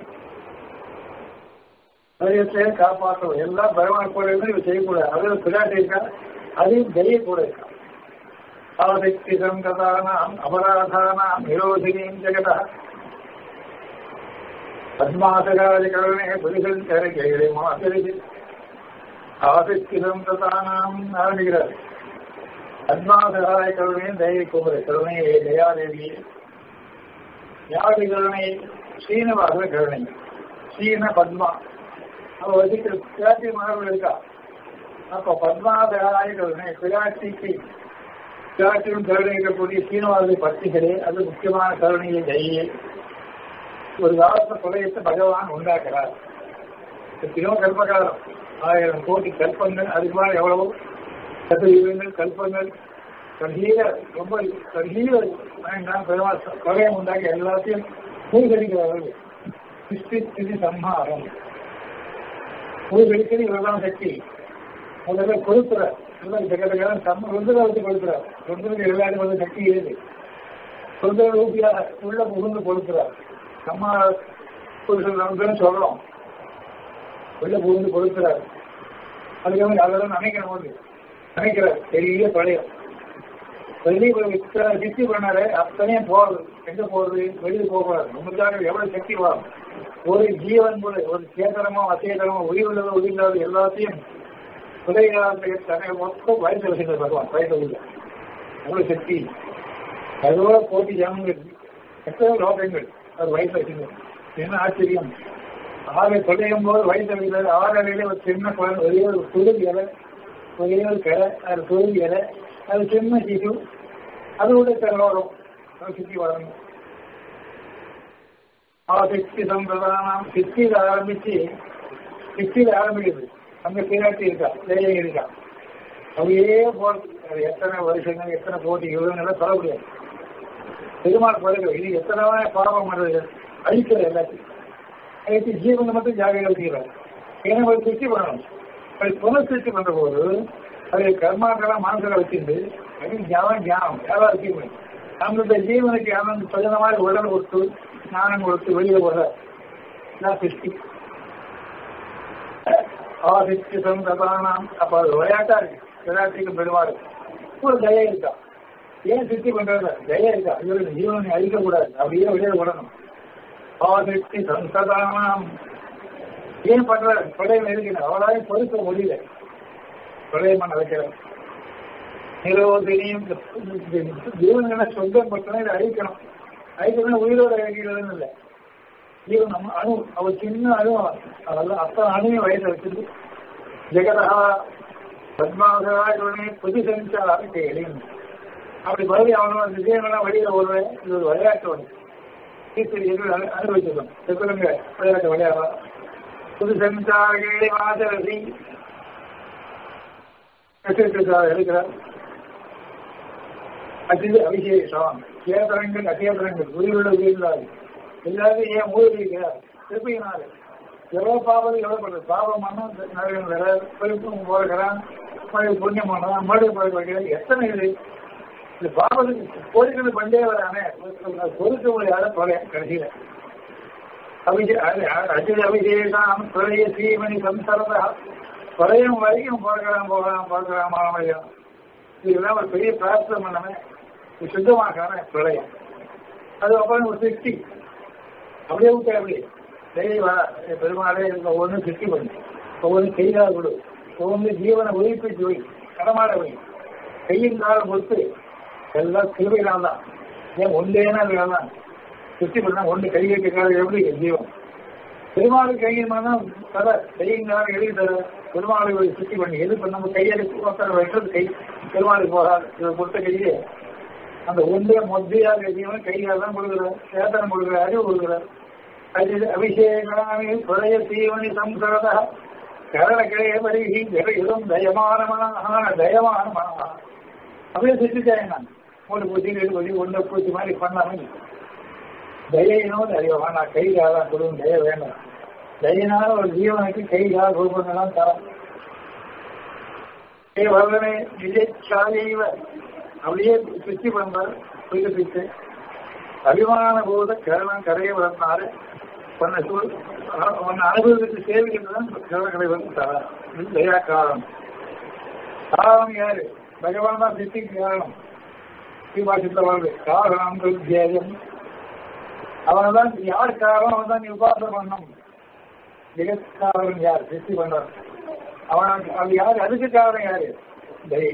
தைரியத்தை காப்பாற்றணும் எல்லாம் பகவான் கூட இருந்து இவ செய்யக்கூடாது அதில் பிராட்டி இருக்கா அதையும் தெரிய கூட இருக்கா ஆசக்தி சங்கதானாம் அபராதானாம் நிரோதினியும் ஜெகதா பத்மாசகாதிகரணே புலிகள் கரைகளை மாதிரி ஆசக்தி சங்கதானாம் ஆரம்பிக்கிறார் பத்மாசகாய கருணையை தயை குமர கருணையே தயாதேவியே யாரு கருணை ஸ்ரீனிவாச கருணை ஸ்ரீன பத்மா அவ வசிக்கிற பிராட்டி மகள் இருக்கா அப்ப பத்மாதகாய கருணை பிராட்டிக்கு பிராட்டியும் கருணை இருக்கக்கூடிய ஸ்ரீனிவாச பக்திகளே அது முக்கியமான கருணையை தயை ஒரு காலத்த புலையத்தை பகவான் உண்டாக்குறார் எத்தனையோ கல்பகாலம் ஆயிரம் கோடி கல்பங்கள் அதுக்கு மேலே எவ்வளவோ சதவீதங்கள் கல்பங்கள் கர்ஹீர ரொம்ப கர்ஹீர நான் பெருமாள் பகையம் உண்டாக்கி எல்லாத்தையும் மூழ்கடிக்கிறார்கள் சிருஷ்டி ஸ்திதி சம்ஹாரம் மூழ்கடிக்கிறது இவர்தான் சக்தி முதல்ல கொடுக்கிறார் ஜெகதகாலம் சம்ம ருந்திரவத்தை கொடுக்கிறார் ருந்திரக்கு எல்லாரும் வந்து சக்தி ஏது ருந்திர ரூபியாக உள்ள புகுந்து கொடுக்கிறார் நம்ம புருஷன் நமக்குன்னு சொல்றோம் உள்ள புகுந்து கொடுக்கிறார் அதுக்காக அதெல்லாம் நினைக்கிற போது நினைக்கிறார் பெரிய பழையம் வெளியே சித்தி பண்ணாரு அத்தனையும் போறது எங்க போறது வெளியே போகக்கூடாது நமக்காக எவ்வளவு சக்தி வரும் ஒரு ஜீவன் கூட ஒரு சேதனமோ அச்சேதனமோ உயிர் உள்ளதோ உயிர் இல்லாத எல்லாத்தையும் உதயகாலத்துக்கு தன்னை மொத்தம் வயசு வச்சுட்டு பகவான் வயசு உள்ள அவ்வளவு சக்தி அதுவோ கோட்டி ஜனங்கள் எத்தனை லோகங்கள் அது வயசு வச்சுங்க என்ன ஆச்சரியம் ஆறு தொலையும் போது வயசு வைக்கிறது ஆறரையில ஒரு சின்ன குழந்தை ஒரே ஒரு துருவி இலை ஒரே ஒரு கிளை அது துருவி இலை அது சின்ன சிசு அதோட திறலோகம் அது சுற்றி வரணும் ஆ சித்தி சம்பிரதானம் சித்தியில் ஆரம்பிச்சு சித்தியில் ஆரம்பிக்குது அங்க பின்னாட்டி இருக்கா வேலை இருக்கா அப்படியே போறது அது எத்தனை வருஷங்கள் எத்தனை கோடி யுகங்கள் சொல்ல முடியாது பெருமாள் பிறகு இது எத்தனை பாவம் பண்றது அழிக்கிற எல்லாத்தையும் அழித்து ஜீவனை மட்டும் ஜாகிரதை வச்சுக்கிறார் ஏன்னா ஒரு திருச்சி பண்ணணும் அது புனர்சிருஷ்டி பண்ற போது அது கர்மாக்கெல்லாம் மனசுல வச்சிருந்து அது ஞானம் ஞானம் யாரா வச்சுக்க நம்மளுடைய ஜீவனுக்கு ஆனந்த பிரஜனமாக உடல் கொடுத்து ஞானம் கொடுத்து வெளியில போற நான் சிருஷ்டி ஆதித்ய சந்ததானாம் அப்ப அது விளையாட்டா இருக்கு விளையாட்டுக்கு பெருமாள் ஒரு தய இருக்கா ஏன் சித்தி பண்றது தய இருக்கா இவரு ஜீவனை அழிக்க கூடாது அப்படியே வெளியில விடணும் ஆதித்ய சந்ததானாம் ஏன் பண்றாரு பிரளயம் இருக்கிற அவளாலே பொறுக்க முடியல பிரளயம் பண்ண வைக்கிறார் நிரோதினியும் ஜீவன்களை சொந்தம் பட்டனா இதை அழிக்கணும் அழிக்கணும் உயிரோட அழிக்கிறதுன்னு இல்லை ஜீவன் நம்ம அணு அவர் சின்ன அணு அதெல்லாம் அத்தனை அணுவை வயசு வச்சிருக்கு ஜெகதா பத்மாவதாயுடனே புது செஞ்சாலும் கேளும் அப்படி மறுபடி அவனும் அந்த ஜீவனெல்லாம் வெளியில வருவேன் இது ஒரு விளையாட்டு ஒன்று டீச்சர் எது அனுபவிச்சிருக்கோம் சொல்லுங்க விளையாட்டு விளையாடலாம் புது செஞ்சார்களே மாதரசி எடுக்கிறார் அது அபிஷேகம் சேதனங்கள் அசேதனங்கள் உயிருள்ள உயிரில்லாது எல்லாரும் ஏன் ஊழிக்கிறார் திருப்பினாரு எவ்வளவு பாவம் எவ்வளவு பண்றது பாவம் மண்ணும் நிறைய வேற பெருப்பும் போகிறான் புண்ணியம் பண்ணலாம் மறுபடியும் போய் வைக்கிறார் எத்தனை இது இந்த பாவத்துக்கு கோரிக்கை பண்டே வரானே பொறுக்க முடியாத தொலை கடைசியில அபிஷே அஜித அபிஷேகம் பிரளய ஸ்ரீமணி சம்சரதா பிரளயம் வரைக்கும் பார்க்கலாம் போகலாம் பார்க்கலாம் மாணவர்கள் இதெல்லாம் ஒரு பெரிய பிரார்த்தனை பண்ணமே சுத்தமாக்கான பிரளயம் அதுக்கப்புறம் ஒரு சிருஷ்டி அப்படியே விட்டு அப்படியே டெய்லி வா பெருமாளே ஒவ்வொன்றும் சிருஷ்டி பண்ணு ஒவ்வொன்றும் செய்தால் கொடு ஒவ்வொன்று ஜீவனை உயிர்ப்பிச்சு வை கடமாட வை கையின் காலம் கொடுத்து எல்லாம் கிருபையினால் தான் ஏன் ஒன்றேனா தான் சிருஷ்டி பண்ணா ஒன்று கை வைக்கிறாரு எப்படி ஜீவன் பெருமாளுக்கு கையின் தான் தர கையின் காலம் எழுதி தர பெருமாளை சுத்தி பண்ணி எது பண்ண நம்ம கையெழுத்து ஒருத்தர் வைக்கிறது கை பெருமாளுக்கு போகாது இவர் கொடுத்த கையே அந்த ஒன்றே மொத்தையாக ஜீவன் கையால் தான் கொடுக்குறார் சேதனம் கொடுக்குறார் அறிவு கொடுக்குறார் அது அபிஷேகாமி புறைய சீவனி சம்சரத கரண கிளைய வருகி இடம் தயமானமான தயமானமான அப்படியே சிரிச்சாங்க நான் மூணு பூச்சி ரெண்டு பூச்சி ஒன்று பூச்சி மாதிரி பண்ணாமல் தயனோடு அறிவா நான் கை காலம் கொடுங்க தய வேண்டாம் தயனால ஒரு ஜீவனுக்கு கை கால ரூபங்கள்லாம் தரம் ஏ வல்லனே நிஜச்சாலைவ அப்படியே சுத்தி பண்றார் புயலிட்டு அபிமான போத கேரளம் கரையை வந்தாரு உன்னை சூழ் உன்னை அனுபவத்துக்கு சேவிக்கின்றதான் கேரளக்கரை வந்து தர தயா காலம் காரணம் யாரு பகவான் தான் சித்திக்கு காரணம் ஸ்ரீபாஷத்தில் வருது காரணம் துர்ஜேயம் அவன் தான் யார் காரணம் அவன் தான் நீ உபாசனை பண்ணணும் ஜெகத்காரன் யார் சித்தி பண்றான் அவன் அது யாரு அதுக்கு காரணம் யாரு தயை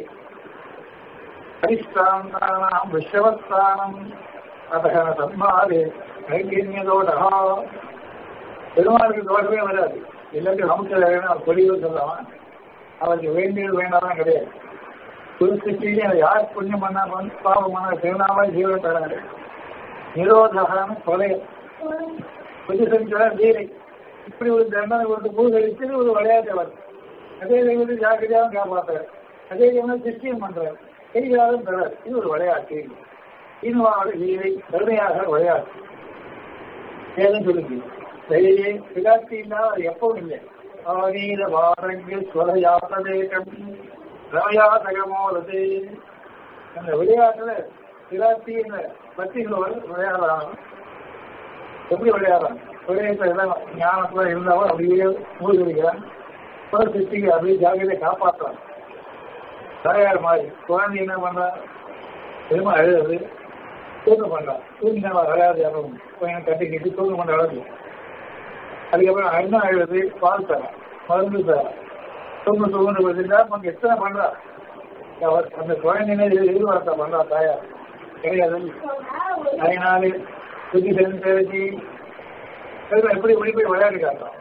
அதிஷ்டாந்தானாம் விஷவஸ்தானம் அதகன சன்மாதே கைங்கரியதோட பெருமாளுக்கு தோஷமே வராது எல்லாத்தையும் நமக்கு பொலிவு சொல்லலாம் அவருக்கு வேண்டியது வேண்டாம் கிடையாது புதுசிலே யார் புண்ணியம் பண்ணா பாவம் பண்ணா திருநாம ஜீவன் தராரு நிரோதகான கொலை புது செஞ்சா வீரை இப்படி ஒரு தண்டனை கொடுத்து பூகரித்து ஒரு விளையாட்டு வருது அதே தெய்வத்தை ஜாக்கிரதையாகவும் காப்பாற்றுறார் அதே தெய்வம் சிஷ்டியம் பண்றார் கைகாலம் பெறார் இது ஒரு விளையாட்டு இன்னும் லீலை கருணையாக விளையாட்டு ஏதும் சொல்லுங்க தயையே விளையாட்டு இல்லாத எப்பவும் இல்லை ஆனீத வாரங்கள் ஸ்வரயாத்ததேகம் ரமயாதகமோதே அந்த விளையாட்டுல விளையாட்டி என்ன பத்திகளோடு விளையாடுறாங்க எப்படி விளையாடுறாங்க விளையாட்டுல எல்லாம் ஞானத்துல இருந்தாலும் அப்படியே மூழ்கிறான் ஒரு சித்திக்கு அப்படியே ஜாகிரதை காப்பாற்றுறான் தலையார் மாதிரி குழந்தை என்ன பண்றா பெருமை அழுது தூங்க பண்றான் தூங்கினா விளையாடு யாரும் பையனை கட்டிக்கிட்டு தூங்க பண்ண அழகு அதுக்கப்புறம் என்ன அழுது பால் தரான் மருந்து தரான் தூங்க தூங்க வச்சுட்டா அவங்க எத்தனை பண்றா அவர் அந்த குழந்தைங்க எதிர்பார்த்தா பண்றா தாயார் கிடையாது அதனால சுத்தி சேர்ந்து தெரிஞ்சு எப்படி எப்படி போய் விளையாடி காட்டுறான்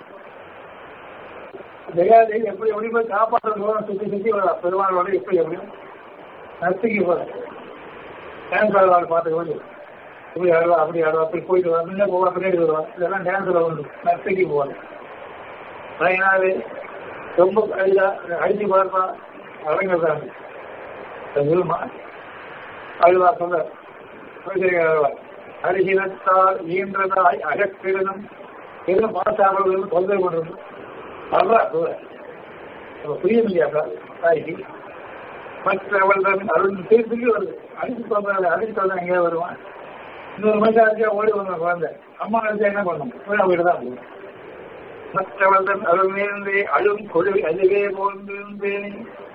ஜெயாதி எப்படி எப்படி போய் காப்பாற்ற தூரம் சுத்தி சுத்தி வரா பெருமாளோட எப்படி எப்படியும் நர்த்திக்கு போற டான்ஸ் ஆடுவாள் பார்த்து போது இப்படி ஆடுவா அப்படி ஆடுவா அப்படி போயிட்டு வா முன்ன போவா பின்னாடி வருவா இதெல்லாம் டான்ஸ்ல வந்து நர்த்திக்கு போவாங்க அதனால ரொம்ப அழுதா அடிச்சு பார்ப்பா அடங்கிறதாங்க சொல்லுமா அழுவா சொல்ல அழுவா அரிசினத்தால் ஈன்றதாய் அகற்றிடனும் எதுவும் பாசாமல் தொந்தரவு பண்ணுறது அதான் புரியும் இல்லையாக்கா தாய்க்கு மற்றவள் தான் அருள் திருப்பி வருது அடிச்சு தந்தாங்க அடிச்சு தந்தா எங்கேயா வருவான் இன்னொரு மனுஷன் அடிச்சா ஓடி வந்த குழந்தை அம்மா அடிச்சா என்ன பண்ணும் போய் அவங்க தான் போகும் மற்றவள் தான் அருள் நேர்ந்தே அழும் கொழுவி அதுவே போன்றேனே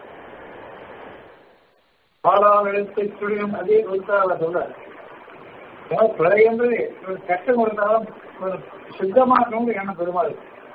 பாலால் எழுத்தை சுழியும் அதே கொடுத்தால சொல்றாரு பிழைன்றது ஒரு கஷ்டம் கொடுத்தாலும் ஒரு சுத்தமாக்கணும் என்ன பெருமாள்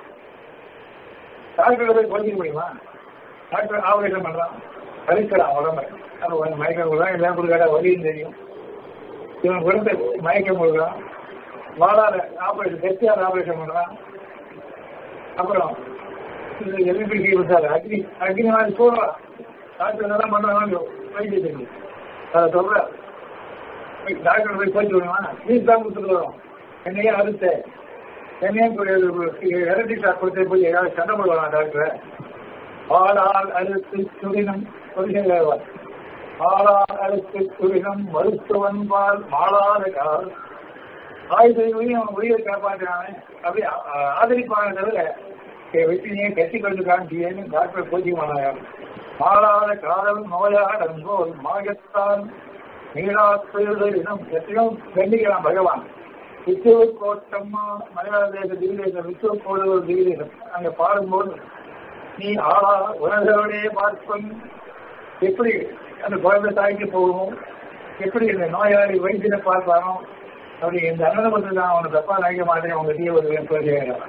டாக்டர் போய் குறைஞ்சிக்க முடியுமா டாக்டர் ஆபரேஷன் பண்றான் கழிக்கலாம் உடம்ப அது மயக்கம் கொடுக்கலாம் எல்லாம் கொடுக்காத வலியும் தெரியும் இவன் குழந்தை மயக்கம் கொடுக்குறான் வாழாத ஆபரேஷன் கெட்டியாத ஆபரேஷன் பண்றான் அப்புறம் எலிபிலிட்டி விட்டாரு அக்னி அக்னி மாதிரி சொல்றான் டாக்டர் என்னதான் பண்றாங்க வைத்தியத்துக்கு அதை சொல்ற டாக்டர் போய் போய் சொல்லுவான் ஃபீஸ் தான் கொடுத்துட்டு வரோம் என்னையே அறுத்த என்னையே எரட்டி ஷாக் கொடுத்து போய் ஏதாவது சண்டை போடுவாங்க டாக்டர் பாலால் அறுத்து சுடினம் கொள்கையார் பாலால் அறுத்து சுடினம் மருத்துவன் பால் மாளாத கால் தாய் தெய்வம் அவன் உயிரை காப்பாற்றானே அப்படி ஆதரிப்பான தவிர வெற்றினியை கட்டி கொண்டு காண்பியேன்னு டாக்டர் போதிமானார் மாறாத காதல் நோயாக போல் மாயத்தான் நீராத்திரம் எத்தனையோ கண்டிக்கலாம் பகவான் வித்துவ கோட்டம்மா மலையாள தேச திவ்யதேசம் வித்துவ கோடு ஒரு திவ்யதேசம் அங்க பாடும்போது நீ ஆளா உணர்ந்தவனே பார்ப்பன் எப்படி அந்த குழந்தை தாய்க்கு போகணும் எப்படி இந்த நோயாளி வைத்தியனை பார்ப்பானோ அப்படி இந்த அண்ணனை பற்றி நான் அவனை தப்பா நினைக்க மாட்டேன் அவங்க தீய வருவேன் சொல்லுகிறார்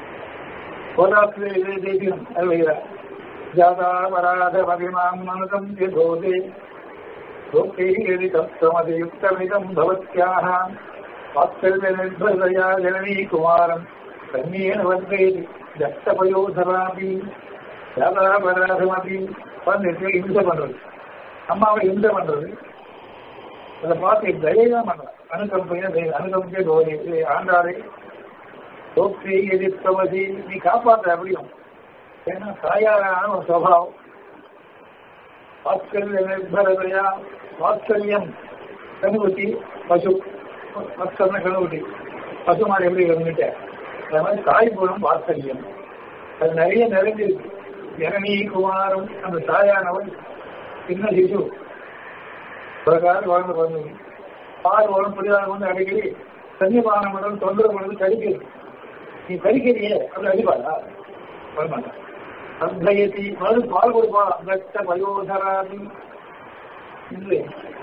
கோதாத்திலே தேசியம் அருள்கிறார் ஜாதா வராத மகிமாம் மனதம் யதோதே லோகே यदि तत्त्वमधियुक्तमिदम् भवत्याः वात्सल्यनिर्भरतया जननी कुमारम् कन्येन वर्धयति दत्तपयोधरापि ஜாதாபராதமதி பண்ணிட்டு இம்சை பண்றது அம்மாவை இம்சை பண்றது அதை பார்த்து தயதான் பண்றான் அனுகம்பையா அனுகம்பே தோனி ஆண்டாளை தோற்றி எதிர்த்தவதி நீ காப்பாற்ற அப்படியும் ஏன்னா தாயாரான ஒரு சுவாவம் வாத்சல்ய நிர்பரதையா வாத்சல்யம் கணுகுட்டி பசு மத்சல்ன கணுகுட்டி பசு மாதிரி எப்படி இருந்துட்ட அது மாதிரி தாய் குணம் வாத்சல்யம் அது நிறைய நிறைஞ்சிருக்கு ஜனனி குமாரம் அந்த தாயானவன் சின்ன சிசு பிரகாரம் வாழ்ந்து வந்தது பால் வரும் புரியாத வந்து அடிக்கடி சன்னிபானம் பண்ணுறது தொந்தரவு பண்ணுறது கடிக்கிறது நீ கடிக்கிறியே அப்படி அடிப்பாளா வரமாட்டான் அந்தயத்தி மறு பால் கொடுப்பா அங்கத்த வயோதராதி இல்லை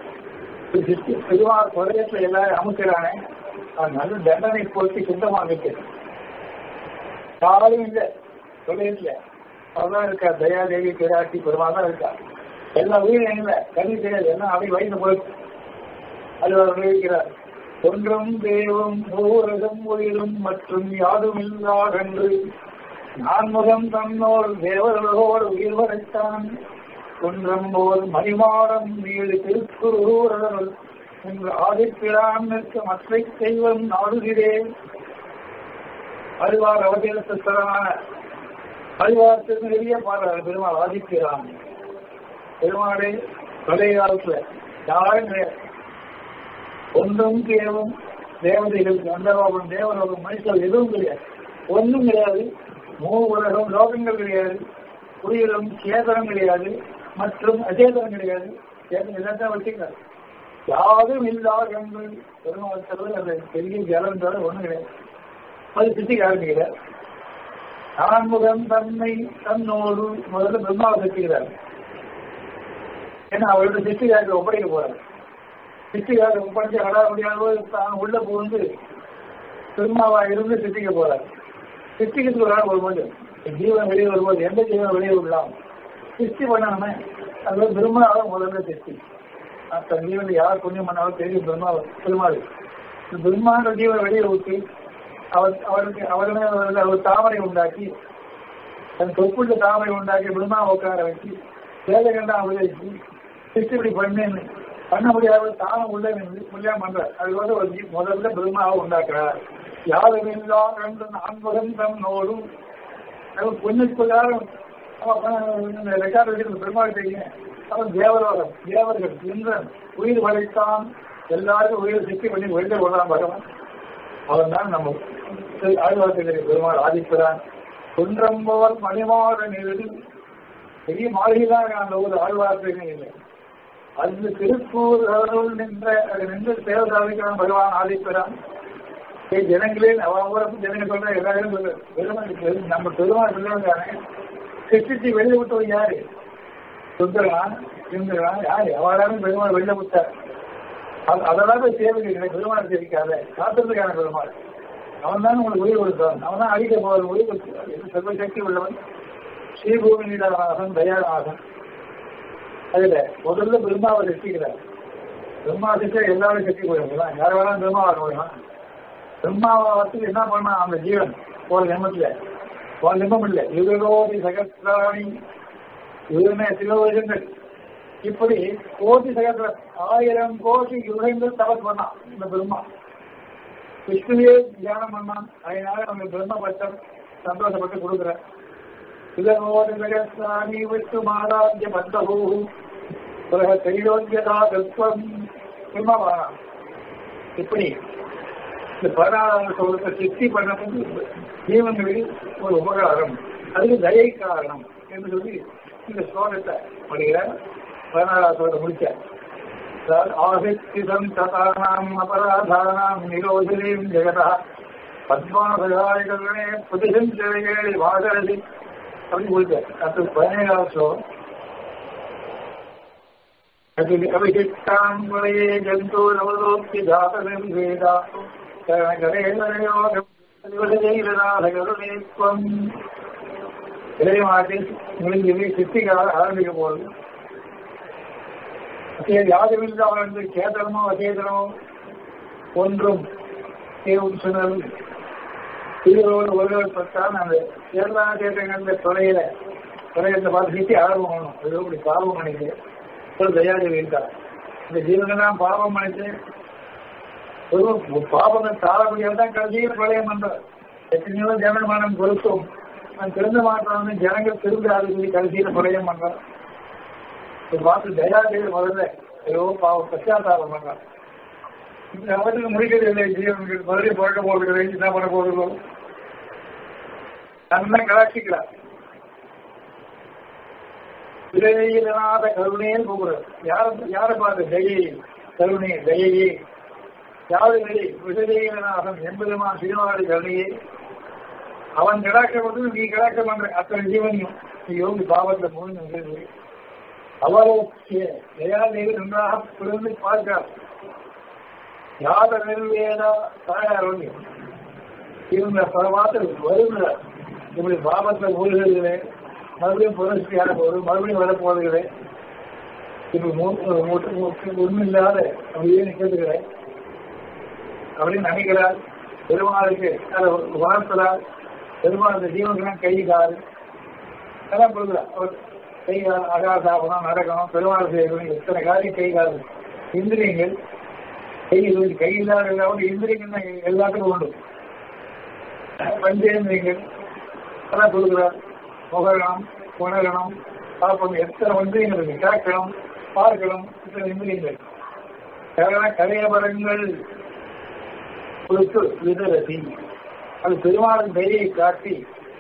பெருமாள் குறையத்துல எல்லாரும் அமைக்கிறானே அது நல்ல தண்டனை போட்டு சுத்தமாக யாரும் இல்லை தொழில அவதான் இருக்கா தயாதேவி பிராட்டி பெருமாள் தான் இருக்கா எல்லா உயிரும் இல்லை கல்வி தெரியாது எல்லாம் அப்படி வயசு போயிட்டு அது அவர் இருக்கிறார் ஒன்றும் தெய்வம் ஊரகம் உயிரும் மற்றும் யாரும் இல்லாதென்று நான்முகம் தன்னோர் தேவர்களோடு உயிர் வரைத்தான் குன்றம் போல் மணிமாடம் வீடு திருக்குறூரர்கள் என்று ஆதிப்பிரான் நிற்க மற்றை தெய்வம் நாடுகிறேன் அழிவார் அவதேசஸ்தரமான அழிவாரத்திற்கு வெளியே பாடுறார் பெருமாள் ஆதிக்கிறான் பெருமாளை பழைய காலத்துல யாரும் கிடையாது ஒன்றும் கேவும் தேவதைகள் கந்தலோகம் தேவலோகம் மனுஷர்கள் எதுவும் கிடையாது ஒன்றும் கிடையாது மூ உலகம் லோகங்கள் கிடையாது உயிரும் சேதனம் கிடையாது மற்றும் அச்சேதனம் கிடையாது சேதனம் எல்லாத்தையும் வச்சுக்கிறார் யாரும் இல்லாத என்று பெருமாள் சொல்வது அந்த பெரிய ஜலம் தவிர ஒன்றும் கிடையாது அது சித்தி ஆரம்பிக்கிறார் நான்முகம் தன்னை தன்னோடு முதல்ல பிரம்மாவை சித்திக்கிறார் ஏன்னா அவரோட சித்திகாரத்தை ஒப்படைக்க போறார் சித்திகாரத்தை ஒப்படைச்சு அடா முடியாத தான் உள்ள புகுந்து பிரம்மாவா இருந்து சித்திக்க போறார் சித்திக்கிறதுக்கு ஒரு ஆள் வரும்போது ஜீவன் வெளியே வரும்போது எந்த ஜீவன் வெளியே விடலாம் சிருஷ்டி பண்ணணுமே அது பிரம்மாவை முதல்ல சிருஷ்டி தன் ஜீவன் யார் புண்ணியம் பண்ணாலும் தெரியும் பிரம்மா பெருமாள் பிரம்மாண்ட ஜீவன் வெளியே ஊற்றி அவர் அவருக்கு அவருமே அவர் தாமரை உண்டாக்கி தன் தொப்புள்ள தாமரை உண்டாக்கி பிரம்மா உட்கார வச்சு வேதகண்டா உதவிச்சு சிருஷ்டி பண்ணேன்னு பண்ண முடியாத தானும் உள்ள நின்று முடியாம பண்றார் அது வந்து ஒரு முதல்ல பிரம்மாவை உண்டாக்குறார் யாரும் இல்லா ரெண்டு நான்முகம் தன்னோடும் புண்ணியத்துள்ளாரும் ரெக்கார்டு வச்சிருந்த பெருமாள் தெரியும் அவன் தேவரோகம் தேவர்கள் இந்திரன் உயிர் வளைத்தான் எல்லாரும் உயிர் சிக்கி பண்ணி வெளியே கொள்ளலாம் பகவான் அவன் தான் நம்ம ஆழ்வார்த்தை பெருமாள் ஆதிக்கிறான் குன்றம்போல் மணிமாற நிறுதி பெரிய மாளிகைதான் அந்த ஊர் ஆழ்வார்த்தை இல்லை அது திருப்பூர் அவர்கள் நின்ற அது நின்று சேவை சாதிக்கிறான் பகவான் ஆதிக்கிறான் ஜனங்களே அவன் ஜனங்க சொல்ற எல்லாரும் சொல்ற பெருமாள் நம்ம பெருமாள் பிள்ளைங்க சிருஷ்டிச்சு வெளியே விட்டவன் யாரு சுந்தரான் இந்திரன் யாரு அவளாலும் பெருமாள் வெளில விட்டார் அதெல்லாம் போய் சேவை பெருமாள் தெரிவிக்காத காத்திருக்கான பெருமாள் அவன் தான் உங்களுக்கு உயிர் கொடுத்தான் அவன் தான் அழிக்க போகிற உயிர் சர்வ சக்தி உள்ளவன் ஸ்ரீபூமி நீடாசன் தயாராசன் அதுல முதல்ல பிரம்மாவை ரசிக்கிறார் பிரம்மா சிக்க எல்லாரும் சக்தி போயிடலாம் யார் வேணாலும் பிரம்மாவை போயிடலாம் பிரம்மாவை வந்து என்ன பண்ணா அந்த ஜீவன் போன ஜென்மத்துல போன ஜென்மம் இல்லை யுகோதி சகசிராணி யுகமே சில வருஷங்கள் இப்படி கோடி சகசிர ஆயிரம் கோடி யுகங்கள் தபஸ் பண்ணான் இந்த பிரம்மா விஷ்ணுவே தியானம் பண்ணான் அதனால அவங்க பிரம்ம பட்டம் சந்தோஷப்பட்டு கொடுக்குற யுகோதி சகசிராணி விஷ்ணு மாராஜ்ய பத்தபூ உலக தைரோக்கியதா தத்துவம் பிரம்மா பாரான் இப்படி இந்த பதினாறாவது சொல்றத சித்தி பண்ணது ஜீவன்களில் ஒரு உபகாரம் அதுக்கு தயை காரணம் என்று சொல்லி இந்த ஸ்லோகத்தை படிக்கிறார் பதினாறாவது சொல்ல முடிச்சார் ஆசித்திதம் ததானாம் அபராதானாம் நிரோதனீம் ஜெகதா பத்மாசகாரிகளே புதிசம் சிறைகளை வாகரதி அப்படின்னு முடிச்சார் அடுத்து பதினேழாவது ஸ்லோகம் அபிஷிஷ்டாங்குலையே ஜந்து நவலோக்கி ஜாதகம் வேதா இளையமாட்டி முடிஞ்சு சித்திக்காக ஆரம்பிக்க போகுது யாதமில்லாமல் என்று சேதனமோ அசேதனமோ ஒன்றும் தேவும் சொன்னது திருவோடு ஒருவர் பட்டான் அந்த கேரளா சேதங்கள் துறையில துறையத்தை பார்த்து சித்தி ஆர்வம் பண்ணணும் அது இப்படி பாவம் பண்ணிட்டு ஒரு தயாரி இருக்கார் இந்த ஜீவனெல்லாம் பாவம் பண்ணிட்டு ஒரு பாவங்கள் தாழ முடியாதான் கடைசியில் பிரளயம் பண்றார் எத்தனையோ ஜனமானம் கொடுத்தோம் நான் திருந்த மாட்டான்னு ஜனங்கள் திருந்தாது சொல்லி கடைசியில் பிரளயம் பண்றார் பார்த்து தயாதேவி முதல்ல ஏதோ பாவம் பச்சாத்தாபம் பண்றார் இந்த அவருக்கு முடிக்கிறது இல்லை ஜீவன்கள் மறுபடியும் பிறக்க போகிறது என்ன பண்ண போகிறதோ நன்மை கலாட்சிக்கிறார் விதையிலாத கருணையே கூப்பிடுறார் யார யாரை பார்த்து தயை கருணை தயையே யாரு நிலை விசதேகநாதன் எம்பெருமா சிறுவாடி கருணையே அவன் கிடாக்கப்பட்டு நீ கிடாக்க பண்ற அத்தனை ஜீவனையும் நீ யோகி பாவத்தை மூணு அவரோக்கிய தயாதேவி நன்றாக பிறந்து பார்க்கிறார் யாத நெல்வேதா தாயார் வந்து இவங்க பல மாதம் வருகிறார் இப்படி பாவத்தை ஊழுகிறேன் மறுபடியும் புரட்சி ஆட போகுது மறுபடியும் வரப்போகிறேன் இப்ப ஒன்றும் இல்லாத அப்படியே நிற்கிறேன் அப்படின்னு நினைக்கிறார் பெருமாளுக்கு அதை வளர்க்கிறார் பெருமாள் ஜீவனுக்கு கை கால் அதெல்லாம் கொடுக்குறார் அவர் கை கால் அகா சாப்பிடணும் நடக்கணும் பெருமாள் செய்யணும் எத்தனை காரியம் கை கால் இந்திரியங்கள் கை கை இல்லாத இல்லாமல் இந்திரியங்கள் எல்லாத்துக்கும் உண்டு பஞ்சேந்திரியங்கள் அதெல்லாம் கொடுக்குறார் புகழணும் உணரணும் பார்க்கணும் எத்தனை வந்து எங்களுக்கு கேட்கணும் பார்க்கணும் இத்தனை இந்திரியங்கள் கேவலம் கலையபரங்கள் கொடுத்து விதரசி அது பெருமாளின் கையை காட்டி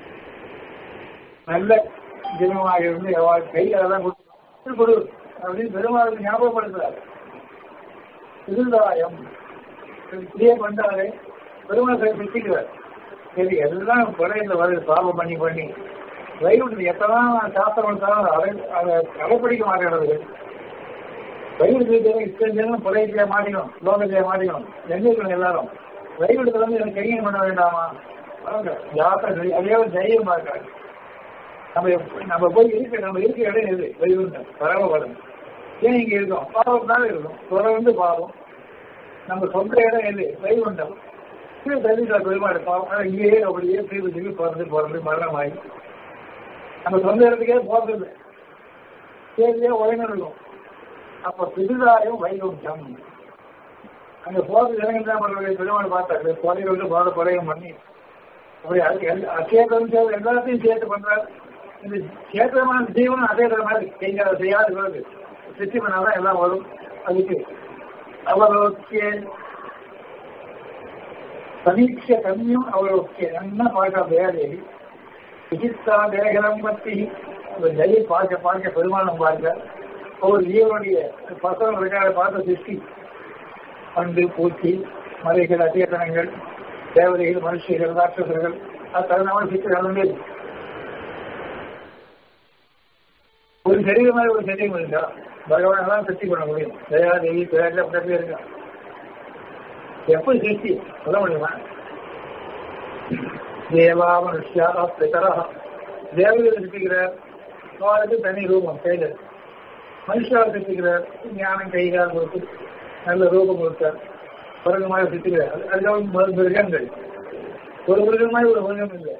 நல்ல தினமாக இருந்து எவ்வாறு கை அதெல்லாம் கொடுத்து கொடு அப்படின்னு பெருமாளுக்கு ஞாபகப்படுத்துறாரு திருதாயம் இப்படியே பண்றாரு பெருமாள் பிடிக்கிறார் சரி எல்லாம் குறையில வருது பாவம் பண்ணி பண்ணி வைகுண்டத்தில் எத்தனை சாஸ்திரம் எடுத்தாலும் அதை அதை கடைப்பிடிக்க மாட்டேங்கிறது வைகுண்டத்தில் இத்தனை ஜனம் புறையிலே மாட்டிக்கணும் லோகத்திலே மாட்டிக்கணும் எங்க எல்லாரும் வைகுண்டத்துல வந்து எனக்கு கையம் பண்ண வேண்டாமா யாத்திரை அதே தைரியமா இருக்காரு நம்ம எப்ப- நம்ம போய் இருக்க நம்ம இருக்க இடம் எது வைகுண்டம் பரவப்படும் ஏன் இங்க இருக்கோம் பாவம் தான் இருக்கும் தொடர்ந்து பாவம் நம்ம சொந்த இடம் எது வைகுண்டம் கீழே தள்ளிட்டா பெருமாள் பாவம் ஆனா இங்கேயே அப்படியே திருப்பி திருப்பி பிறந்து பிறந்து மரணமாயி நம்ம சொந்த இடத்துக்கே போகிறது சரியா உழைந்து இருக்கும் அப்ப பிதுதாயம் வைகுண்டம் அங்க போறது ஜனங்கள் தான் பண்றது பெருமாள் பார்த்தாரு கொலை வந்து போத கொலையும் பண்ணி அப்படி அது எல்லா- அசேதம் சேர்த்து எல்லாத்தையும் சேர்த்து பண்றாரு இந்த சேத்திரமான ஜீவனம் அதே மாதிரி நீங்க அதை செய்யாது வருது சித்தி பண்ணாதான் எல்லாம் வரும் அதுக்கு அவரோக்கிய சமீட்ச கம்யம் அவரோக்கிய என்ன பார்க்க தேவதேவி விசித்தா தேகரம் பத்தி அந்த ஜெயை பார்க்க பார்க்க பெருமானம் பார்க்க ஒரு ஜீவனுடைய பசங்க இருக்காத பார்த்த சிருஷ்டி பண்டு பூச்சி மலைகள் அச்சேதனங்கள் தேவதைகள் மனுஷர்கள் ராட்சசர்கள் அது தகுந்த சித்தி நடந்தது ஒரு சரீரம் மாதிரி ஒரு சரீரம் இருக்கா பகவான் தான் சிருஷ்டி பண்ண முடியும் தயாதேவி பேரில் அப்படி இருக்கா எப்படி சிருஷ்டி சொல்ல முடியுமா தேவா மனுஷா பிதரா தேவதைகள் சிருஷ்டிக்கிறார் அவருக்கு தனி ரூபம் கையில் மனுஷாவை சிருஷ்டிக்கிறார் ஞானம் கைகால் கொடுத்து நல்ல ரூபம் கொடுத்தார் பிறகு மாதிரி சிருஷ்டிக்கிறார் அதுக்காக மிருகங்கள் ஒரு மிருகமாய் ஒரு மிருகம் இல்லை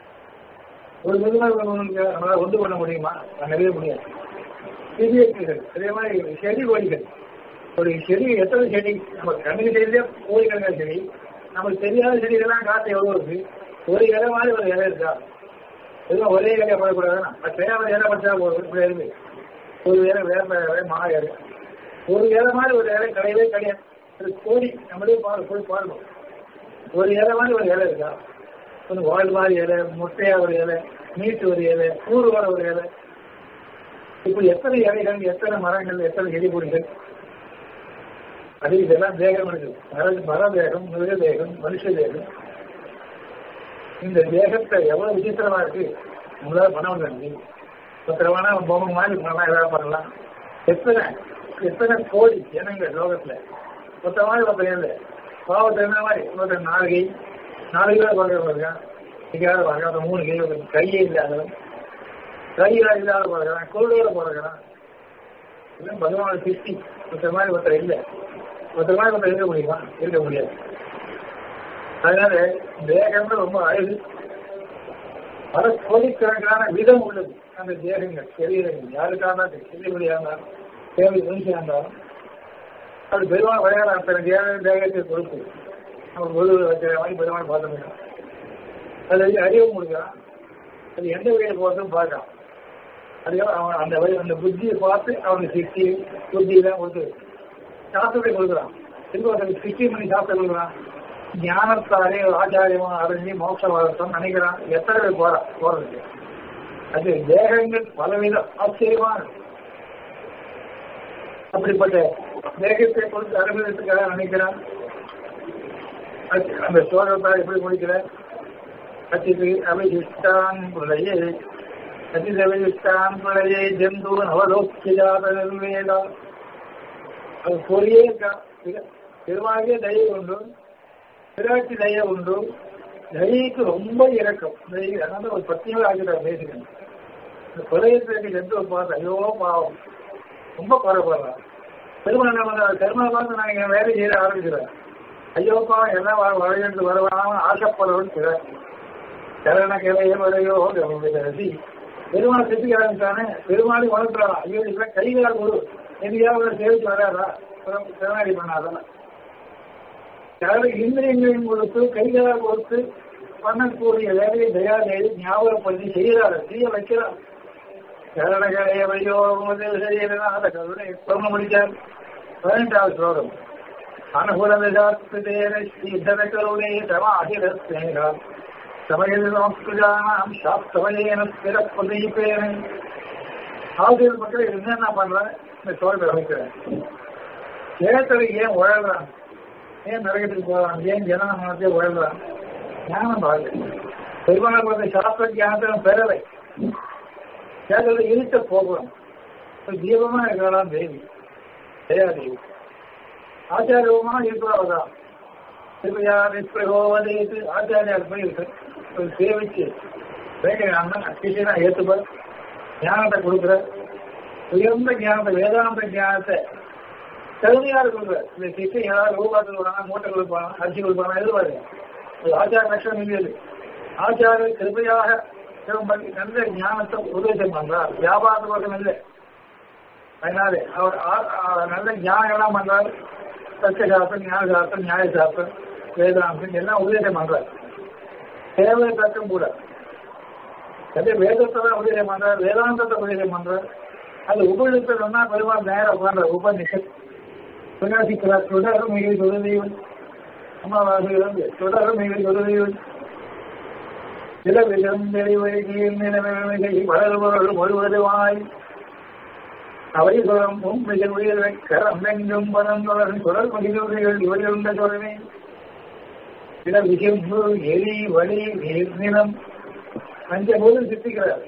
ஒரு மிருகமாய் ஒரு மிருகம் இல்லை நம்மளால ஒன்று பண்ண முடியுமா பண்ணவே முடியாது சிறியர்கள் அதே மாதிரி செடி கொடிகள் ஒரு செடி எத்தனை செடி நம்ம கண்ணுக்கு தெரிஞ்சே கோழிக்கணக்கான செடி நமக்கு தெரியாத செடிகள்லாம் காற்று எவ்வளோ இருக்கு ஒரு இலை மாதிரி ஒரு இலை இருக்கா எதுவும் ஒரே இலையை போடக்கூடாதுன்னா அது தெரியாத இலை படிச்சா போதும் இப்படி இருக்கு ஒரு இலை வேற இலை மா இலை ஒரு இலை மாதிரி ஒரு இலை கிடையவே கிடையாது ஒரு கோடி நம்மளே பாரு போய் பாருங்க ஒரு இலை மாதிரி ஒரு இலை இருக்கா கொஞ்சம் வாழ் மாதிரி இலை முட்டையா ஒரு இலை மீட்டு ஒரு இலை கூறு வர ஒரு இலை இப்படி எத்தனை இலைகள் எத்தனை மரங்கள் எத்தனை எரிபொடிகள் அது இதெல்லாம் தேகம் இருக்குது மர மர தேகம் மிருக தேகம் மனுஷ தேகம் இந்த தேகத்தை எவ்வளவு விசித்திரமா இருக்கு நம்மளால பண்ண முடியாது பத்திரமான பொம்மை மாதிரி பண்ணலாம் ஏதாவது பண்ணலாம் எத்தனை எத்தனை கோடி ஜனங்கள் லோகத்துல மொத்த மாதிரி ஒருத்தர் இல்லை பாவத்தை என்ன மாதிரி ஒருத்தர் நாலு கை நாலு கிலோ பார்க்கறவங்க இருக்கான் எங்கேயாவது பார்க்க மூணு கை ஒருத்தர் கையே இல்லாதவன் கையில இல்லாத பிறகுறான் கோவிலோட பிறகுறான் இதெல்லாம் பகவான சிருஷ்டி ஒருத்தர் மாதிரி ஒருத்தர் இல்லை ஒருத்தர் மாதிரி ஒருத்தர் இருக்க முடியுமா இருக்க முடியாது அதனால தேகம்னு ரொம்ப அழகு பல கோடிக்கணக்கான விதம் உள்ளது அந்த தேகங்கள் சரீரங்கள் யாருக்காக இருந்தாலும் செல்லிபடியாக இருந்தாலும் தேவை மனுஷனாக இருந்தாலும் அது பெருமாள் விளையாட அத்தனை தேக தேகத்தை கொடுத்து நம்ம ஒரு வைக்கிற மாதிரி பெருமாள் பார்க்க முடியும் அது அறிவு கொடுக்குறான் அது எந்த வழியில் போகிறதுன்னு பார்க்கலாம் அதுக்காக அவன் அந்த வழி அந்த புத்தியை பார்த்து அவனுக்கு சித்தி புத்தியெல்லாம் கொடுத்து சாஸ்திரத்தை கொடுக்குறான் திரும்ப அவனுக்கு சித்தி பண்ணி சாஸ்திரம் கொடுக்குறான் ஞானத்தாலே ஆச்சாரியமா அறிஞ்சு மோட்ச வளர்த்தம் நினைக்கிறான் எத்தனை பேர் போறான் போறதுக்கு அது தேகங்கள் பலவித ஆச்சரியமான அப்படிப்பட்ட தேகத்தை கொடுத்து அனுபவத்துக்காக நினைக்கிறான் அது- அந்த சோகத்தால் எப்படி முடிக்கிறார் கச்சிது அபிஷிஷ்டான் பிரளயே கச்சிது அபிஷிஷ்டான் பிரளயே ஜந்து நவலோக்கியாத நிர்வேதா அது பொறியே இருக்கா திருவாகிய தயை உண்டு பிராட்சி தய உண்டு தயைக்கு ரொம்ப இறக்கம் தயை அதனால ஒரு பத்தியமே ஆகிட்டார் பேசுகிறேன் இந்த பிரளயத்திற்கு ஜந்துவை பார்த்து ஐயோ பாவம் ரொம்ப குறைப்படுறான் பெருமாள் என்ன பண்றாரு பெருமாளை பார்த்து நான் என் வேலை செய்ய ஆரம்பிக்கிறேன் ஐயோப்பா எல்லாம் வரையிட்டு வருவான் ஆசைப்படுறவன் சில சரண கிளைய வரையோ ரசி பெருமாள் செத்துக்க ஆரம்பிச்சானே பெருமாளை வளர்க்குறான் ஐயோ இப்ப கைகால் ஒரு எங்கேயாவது சேவிச்சு வராதா சிறனாடி பண்ணாதான் யாரும் இந்திரியங்களையும் கொடுத்து கைகால் கொடுத்து பண்ணக்கூடிய வேலையை தயாதேவி ஞாபகப்படுத்தி செய்கிறார் செய்ய வைக்கிறார் கருணகரைய வையோ முதல் செய்யலாம் அந்த கருணை சொல்ல முடிச்சார் பதினெட்டாவது ஸ்லோகம் அனுகுணவிதாத்மதேன ஸ்ரீதர கருணே சமாஹிரஸ்னேகா சமயது சமஸ்கிருதானாம் சாஸ்தவயேன ஸ்திரப்பதீபேன ஆசிரியர் மக்கள் என்ன நான் பண்றேன் இந்த சோழத்தை அமைக்கிறேன் கேட்டது ஏன் உழல்றான் ஏன் நரகத்துக்கு போறான் ஏன் ஜனன மனத்தை உழல்றான் ஞானம் பாருங்க பெருமாள் வந்து சாஸ்திர ஞானத்திலும் பெறலை கேட்டது இருட்ட போகிறோம் தீபமா இருக்கலாம் தேவி தேவி ஆச்சாரியமா இருக்கிறவதான் கிருபையா நிஸ்பிரகோவதேத்து ஆச்சாரியார் போய் ஒரு சேவிச்சு வேண்டாம்னா கிருஷ்ணா ஏத்துப்ப ஞானத்தை கொடுக்குற உயர்ந்த ஞானத்தை வேதாந்த ஞானத்தை கருமையா கொடுக்குற இந்த கிருஷ்ணன் ஏதாவது ரூபாய் கொடுப்பாங்க மூட்டை கொடுப்பாங்க அரிசி கொடுப்பாங்க எதிர்பார்க்க ஆச்சார லட்சணம் இல்லையது ஆச்சார கிருபையாக பண்ணி நல்ல ஞானத்தை உபதேசம் பண்றார் வியாபாரத்துக்கு இல்லை அதனால அவர் நல்ல ஞானம் எல்லாம் பண்றாரு சத்தியசாஸ்திரம் ஞான சாஸ்திரம் நியாய சாஸ்திரம் வேதாந்தம் எல்லாம் உபதேசம் பண்றார் தேவை தக்கம் கூட அதே வேதத்தை தான் உபதேசம் பண்றார் வேதாந்தத்தை உபதேசம் பண்றார் அது உபயோகத்தை பெருமாள் நேரம் உட்கார்ற உபநிஷத் பிரகாசிக்கிறார் தொடரும் மிக தொழுதீவன் அம்மாவாசிலிருந்து தொடரும் மிக தொழுதீவன் நிலவிலும் வெளிவழியில் நிலவிலை வளர்வர்கள் முழுவதுமாய் அவை சுரம் மிக உயிரை கரம் எங்கும் பதம் தொடரும் தொடர் மகிழ்வுகள் இவர்களுண்ட சொல்வே சில விகிம்பு எலி வலி நீர் நிலம் பஞ்சபூதம் சித்திக்கிறார்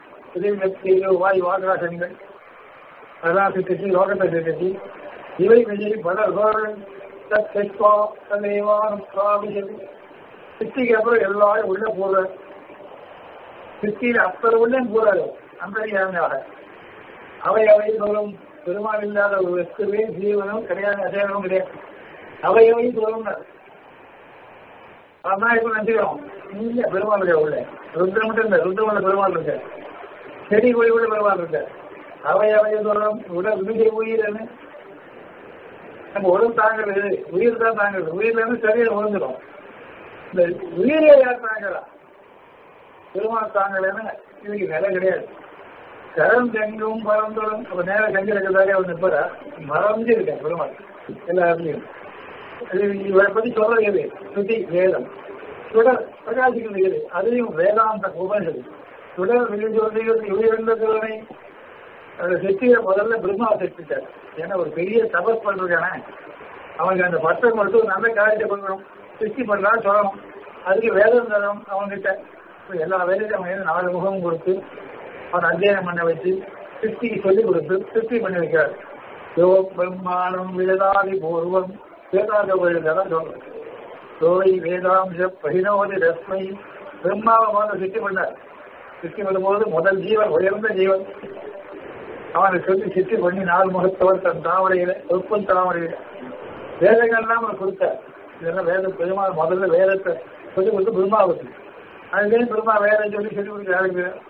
இதய வாய் வாகாசங்கள் அதான் சித்திச்சு லோகத்தை சித்திச்சு இவை விஜய் பலர்கள் தத்வா ததேவான் சுவாமிகள் சித்திக்கு அப்புறம் எல்லாரும் உள்ள போற சித்தியில் அப்பர் உள்ள போறாரு அந்தரியாக அவை அவை தோறும் பெருமாள் இல்லாத ஒரு வஸ்துவே ஜீவனும் கிடையாது அசேவனும் கிடையாது அவை அவை தோறும் அதான் இப்ப நினைச்சுக்கிறோம் இல்ல பெருமாள் இருக்க உள்ள ருத்ரம் மட்டும் இல்ல ருத்ரமல்ல பெருமாள் இருக்க செடி கொடி கூட பெருமாள் இருக்க அவை அவை தோறும் உடல் உயிர் உயிர்னு நம்ம உடல் தாங்கிறது உயிர் தான் தாங்கிறது உயிர்ல இருந்து சரீரம் விழுந்துடும் இந்த உயிரை யார் தாங்கலாம் பெருமாள் தாங்கலன்னு இதுக்கு நிலை கிடையாது கரம் செங்கும் பறந்தோடும் அப்ப நேரம் செஞ்சு இருக்கிறதாக அவர் நிற்பதா மறந்து இருக்கேன் பெருமாள் எல்லாருலையும் இவரை பத்தி சொல்றது எது சுத்தி வேதம் தொடர் பிரகாசிக்கிறது எது அதுலயும் வேதாந்த உபனிஷது தொடர் விழுந்து உயர்ந்த திறனை அதை செட்டிய முதல்ல பிரம்மா செட்டுட்டார் ஏன்னா ஒரு பெரிய தபஸ் பண்றானே அவனுக்கு அந்த பட்டம் மட்டும் நல்ல காரியத்தை பண்ணணும் சிருஷ்டி பண்ணலாம் சொல்லணும் அதுக்கு வேதம் தரும் அவன்கிட்ட எல்லா வேலையும் அவன் நாலு முகம் கொடுத்து அவன் அத்தியனம் பண்ண வச்சு சிருஷ்டிக்கு சொல்லிக் கொடுத்து சிருஷ்டி பண்ணி வைக்கிறார் யோ பிரம்மாணம் வேதாதி பூர்வம் வேதாந்த தான் சொல்றேன் யோகி வேதாம்ச பரிணோதி ரஸ்மை பிரம்மாவை முதல்ல சிருஷ்டி பண்ணார் சிருஷ்டி பண்ணும்போது முதல் ஜீவன் உயர்ந்த ஜீவன் அவனை சொல்லி சித்தி பண்ணி நாலு முகத்தவர் தன் தாமரையில ஒப்பன் தாமரையில வேதங்கள்லாம் அவர் கொடுத்தார் இதெல்லாம் வேத பெருமாள் முதல்ல வேதத்தை சொல்லி கொடுத்து பிரம்மாவுக்கு அதுலேயும் பிரம்மா வேற சொல்லி சொல்லி கொடுத்து ஆரம்பிக்கிறார்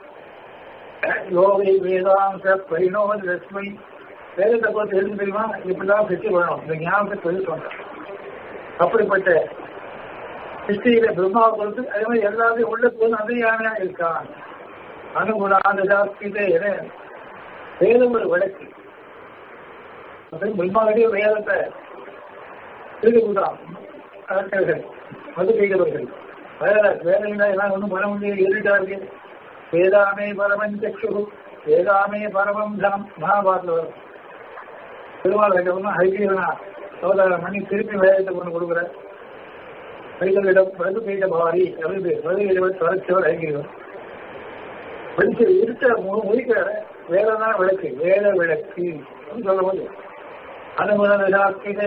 யோகை வேதாந்த பரிணோமன் லட்சுமி வேதத்தை பார்த்து எழுதி தெரியுமா இப்படிலாம் சித்தி பண்ணணும் இந்த ஞானத்தை சொல்லி சொன்னார் அப்படிப்பட்ட சிருஷ்டியில பிரம்மாவை கொடுத்து அதே மாதிரி எல்லாத்தையும் உள்ள போது அந்த யானையா இருக்கான் அனுகுணாந்த ஜாஸ்திதே வேதம் ஒரு வழக்கு பிரம்மாவுடைய வேதத்தை திருக்குதான் அரசர்கள் மது பெய்தவர்கள் வேற வேலையில எல்லாம் ஒன்றும் பண்ண முடியாது இருட்டா இருக்கு வேதாமே பரமம் சக்ஷு வேதாமே பரமம் தனம் மகாபாரத்தில் வரும் திருமால் ஒன்றும் ஹைகீரனா சோதரம் பண்ணி திருப்பி வேதத்தை கொண்டு கொடுக்குற கைகளிடம் மது பெய்த பாரி அப்படின்னு மதுகளிடம் தொடர்ச்சியோர் ஹைகீரம் படிச்சு இருட்ட முடிக்கிற வேதம்தான் விளக்கு வேத விளக்கு சொல்ல முடியும் அனுமதி விழாக்கிலே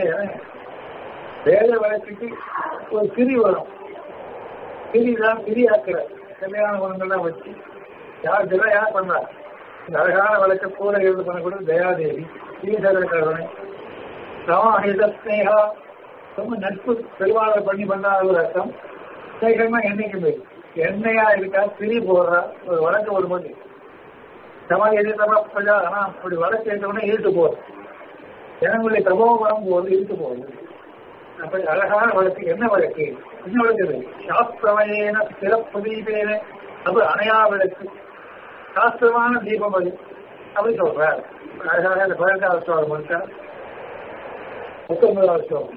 வேத விளக்குக்கு ஒரு திரி வரும் திரி தான் திரியாக்குற கல்யாண குணங்கள்லாம் வச்சு யார் இதெல்லாம் யார் பண்றா இந்த அழகான விளக்க கூட எழுது பண்ணக்கூடிய தயாதேவி ஈஸ்வரனை சமாஹித ஸ்னேகா ரொம்ப நட்பு பெருமாளை பண்ணி பண்ணா ஒரு அர்த்தம் ஸ்னேகமா என்னைக்குமே எண்ணெயா இருக்கா திரி போடுறா ஒரு வழக்கு வரும்போது சமாதி எதிர்த்தமா பிரஜா ஆனா அப்படி வழக்கு எடுத்தோடனே இழுத்து போகுது ஜனங்களுடைய பிரபாவம் வரும்போது இழுத்து போகுது அப்படி அழகான வழக்கு என்ன வழக்கு என்ன வழக்கு சாஸ்திரமயேன சிறப்புதீபேன அது அணையா விளக்கு சாஸ்திரமான தீபம் அது அப்படி சொல்றார் அழகாக இந்த பதினெட்டாவது ஸ்லோகம் முடிச்சா பத்தொன்பதாவது ஸ்லோகம்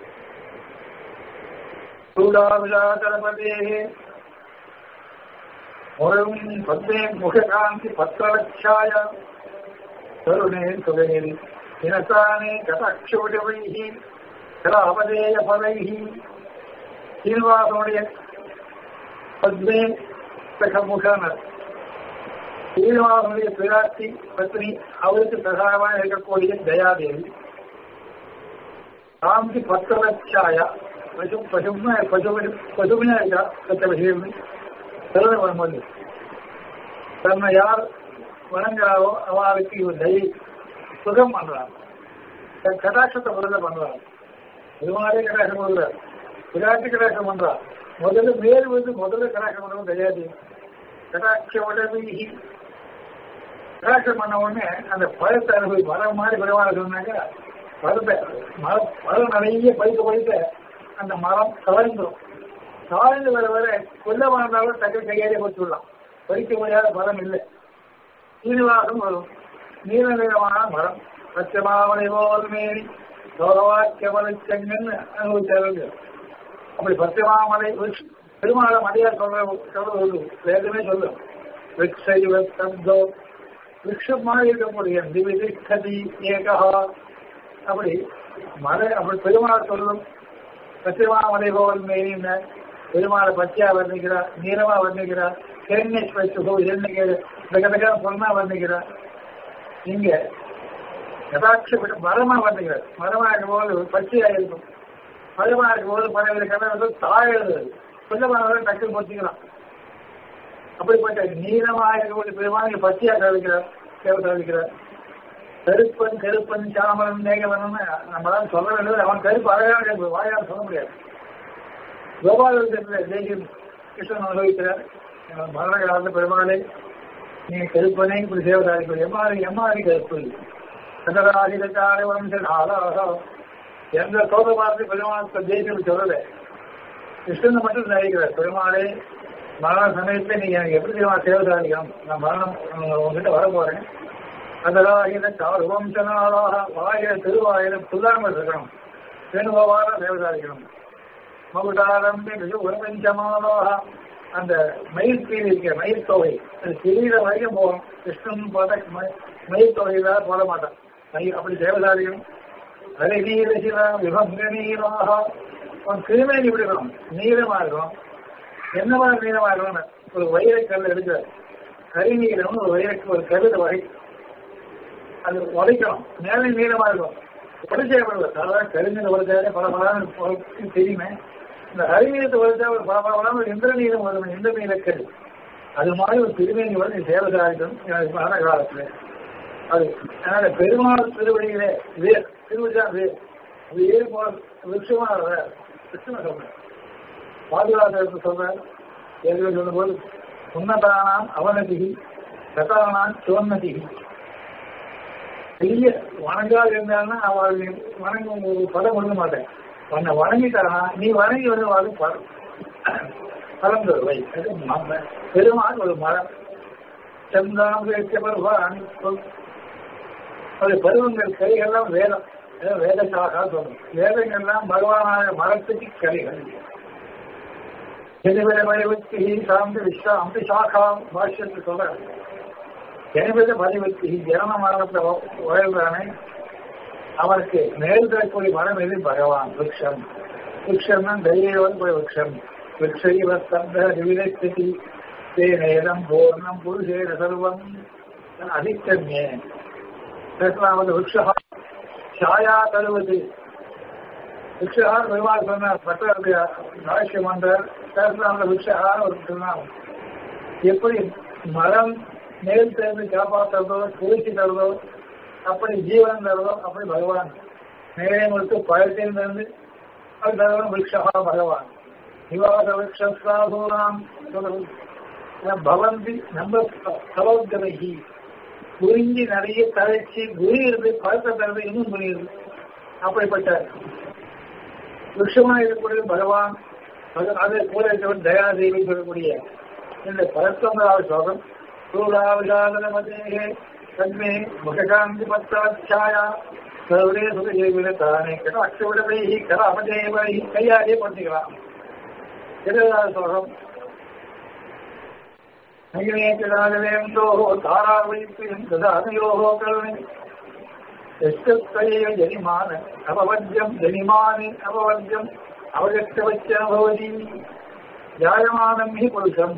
சூடாவிழாதளபதே முழும் பத்மே முககாந்தி பத்திரலட்சாய கருணே சுகநேரி தினசானே கதாட்சோடவைஹி கலாபதேய பலைஹி சீனிவாசனுடைய பத்மே சகமுகனர் சீனிவாசனுடைய பிராட்டி பத்னி அவருக்கு சகாயமாக இருக்கக்கூடிய தயாதேவி காந்தி பத்திரலட்சாயா பசு பசுமை பசுவின் பசுமையா இருக்கா பச்ச விஷயம் கருணை வரும்போது தன்னை யார் வணங்குறாரோ அவளுக்கு இவர் தயை சுகம் பண்றார் தன் கடாட்சத்தை முதல்ல பண்றார் இது மாதிரி கடாட்சம் கொடுக்குறார் விராட்டு கடாட்சம் பண்றார் முதல்ல மேல் வந்து முதல்ல கடாட்சம் பண்றவங்க தயாதி கடாட்ச உடவி கடாட்சம் பண்ண உடனே அந்த பழத்தை அனுபவி மரம் மாதிரி குறைவாக சொன்னாங்க பழத்தை மரம் பழம் நிறைய பழுக்க பழுக்க அந்த மரம் கவர்ந்துடும் சாய்ந்து வர வர கொல்ல வாழ்ந்தாலும் டக்கு கையாலே போட்டுடலாம் பறிக்க முடியாத மரம் இல்லை சீனிவாசம் வரும் நீல நிறமான மரம் பச்சமாவளை போல் மேரி சோகவாக்கியமலை செங்கன்னு அனுபவிச்சார்கள் அப்படி பச்சமாமலை பெருமாளை மலையார் சொல்ற சொல்றது வேதமே சொல்லும் விக்ஷைவ சப்தோ விக்ஷம் மாதிரி இருக்கக்கூடிய திவிதிஷ்டதி ஏகா அப்படி மலை அப்படி பெருமாள் சொல்லும் பச்சமாமலை போல் மேரின்னு பெருமாளை பச்சையா வர்ணிக்கிறார் நீளமா வர்ணிக்கிறார் தேர்னேஷ் வச்சு என்னைக்கு தகதகா பொண்ணா வர்ணிக்கிறார் இங்க யதாட்ச மரமா வர்ணிக்கிறார் மரமா இருக்கும் போது பச்சையா இருக்கும் மரமா இருக்கும் போது பறவை கதை தாழது கொஞ்சமாக டக்கு பொத்திக்கலாம் அப்படிப்பட்ட நீளமா இருக்கக்கூடிய பெருமாள் பச்சையா கவிக்கிறார் தேவ கவிக்கிறார் கருப்பன் கருப்பன் சாமரன் மேகவன் நம்மளால சொல்ல வேண்டியது அவன் கருப்பு அழகாக வாயால் சொல்ல முடியாது கோபாலத்தில் தேசியம் கிருஷ்ணன் அனுபவிக்கிறார் மரண காலத்து பெருமாளை நீ கருப்பனை இப்படி சேவதாரிகள் எம்மாறி எம்மாறி கருப்பு சதராஜிகார வம்சன் ஆளாக எந்த சோதபாரத்தை பெருமாள் தேசியம் சொல்லல கிருஷ்ணன் மட்டும் நினைக்கிறார் பெருமாளே மரண சமயத்தில் நீ எனக்கு எப்படி தெரியுமா சேவதாரிகம் நான் மரணம் உங்ககிட்ட வர போறேன் அதராகின சார்வம்சனாளாக வாயில திருவாயிரம் புல்லாமல் இருக்கணும் வேணுபவார சேவதாரிக்கணும் மகுடாரம்பி மிக உரபஞ்சமானோக அந்த மயில் பீலி இருக்க மயில் தொகை அது கிரீட வரைக்கும் போகும் கிருஷ்ணன் பார்த்தா மயில் தொகையில போட மாட்டான் மயில் அப்படி தேவதாரியும் அரைநீர சிவ விபங்க நீளமாக அவன் திருமேனி இப்படி இருக்கும் நீளமா இருக்கும் என்ன மாதிரி நீளமா இருக்கும்னு ஒரு வைரக்கல் எடுக்கிறார் கரிநீளம்னு ஒரு வைரக்கு ஒரு கருத வகை அது உடைக்கணும் மேலே நீளமா இருக்கும் உடைச்சேப்படுவது சாதாரண கரிநீர் உடைச்சாலே பல பல தெரியுமே இந்த ஹரிநீரத்தை உடைச்சா ஒரு பல பல ஒரு இந்திரநீரம் வரும் இந்திரநீலக்கல் அது மாதிரி ஒரு திருமேனி வந்து சேவதாரிக்கும் எனக்கு மரண காலத்துல அது அதனால பெருமாள் திருவடியிலே வேர் திருவிழா வேர் வேர் போல விருட்சமா கிருஷ்ண சொல்றேன் பாதுகாப்பு சொல்றார் ஏற்கனவே சொல்லும்போது உன்னதானாம் அவநதிகி கதானாம் சுவன்னதிகி பெரிய வணங்காது இருந்தாலும் அவள் வணங்கும் ஒரு பதம் கொடுக்க மாட்டேன் உன்னை வணங்கிட்டானா நீ வணங்கி வந்து வாழ் பலம் பலம் தருவை அது ம- பெருமாள் ஒரு மரம் செந்தாம் பருவான் அது பருவங்கள் கலைகள்லாம் வேதம் அதாவது வேதக்காக சொல்லும் வேதங்கள்லாம் பகவானாக மரத்துக்கு கலைகள் ஜனவித பரிவத்தி சாந்தி விஸ்வா அம்பி சாகா பாஷ்யத்தில் சொல்ற ஜனவித பரிவத்தி ஜனன மரணத்தை உயர்ந்தானே அவனுக்கு மேல் தரக்கூடிய மரம் எது பகவான் விரக்ஷம் விரக்ஷம்னா தைரியவன் போய் விரக்ஷம் விரக்ஷைவ ஸ்தப்த விவிதஸ்தி தே நேதம் பூர்ணம் புருஷேன சர்வம் அதிகமே தஸ்மாவது விரக்ஷா ಛಾಯಾ ತರುவது விக்ஷகார் பெருமாள் சொன்னார் பட்டருடைய ராஷ்யம் வந்தார் பேசலாம்ல விக்ஷகார் ஒரு சொன்னார் எப்படி மரம் மேல் சேர்ந்து காப்பாற்றுறதோ குளிர்ச்சி தருதோ அப்படி ஜீவன் தருதோ அப்படி பகவான் மேலே முழுக்க பழத்திலிருந்து அது தருவன் விக்ஷகா பகவான் நிவாச விக்ஷாதூராம் பவந்தி நம்ம சலோத்தரகி புரிஞ்சு நிறைய தழைச்சி புரியுறது பழத்தை தருது இன்னும் புரியுது அப்படிப்பட்ட விஷமா இருக்கக்கூடிய பகவான் அது அதை கூட இருக்கவன் தயாதேவி சொல்லக்கூடிய இந்த பரத்தொன்பதாவது ஸ்லோகம் சூடாவிஷாதனமதே தன்மே முககாந்தி பத்தாச்சாயா சர்வதே சுகஜேவின தானே கட அக்ஷவிடவை கட அபதேவை கையாலே படுத்திக்கலாம் இருபதாவது ஸ்லோகம் நகினேச்சதாகவேந்தோ தாராவைப்பியம் ததானயோகோ கருணை எஸ்கைய ஜனிமான அபவத்தியம் ஜனிமானி அபவத்தியம் அவகத்தவச்சனபவதி ஜாயமானம் ஹி புருஷம்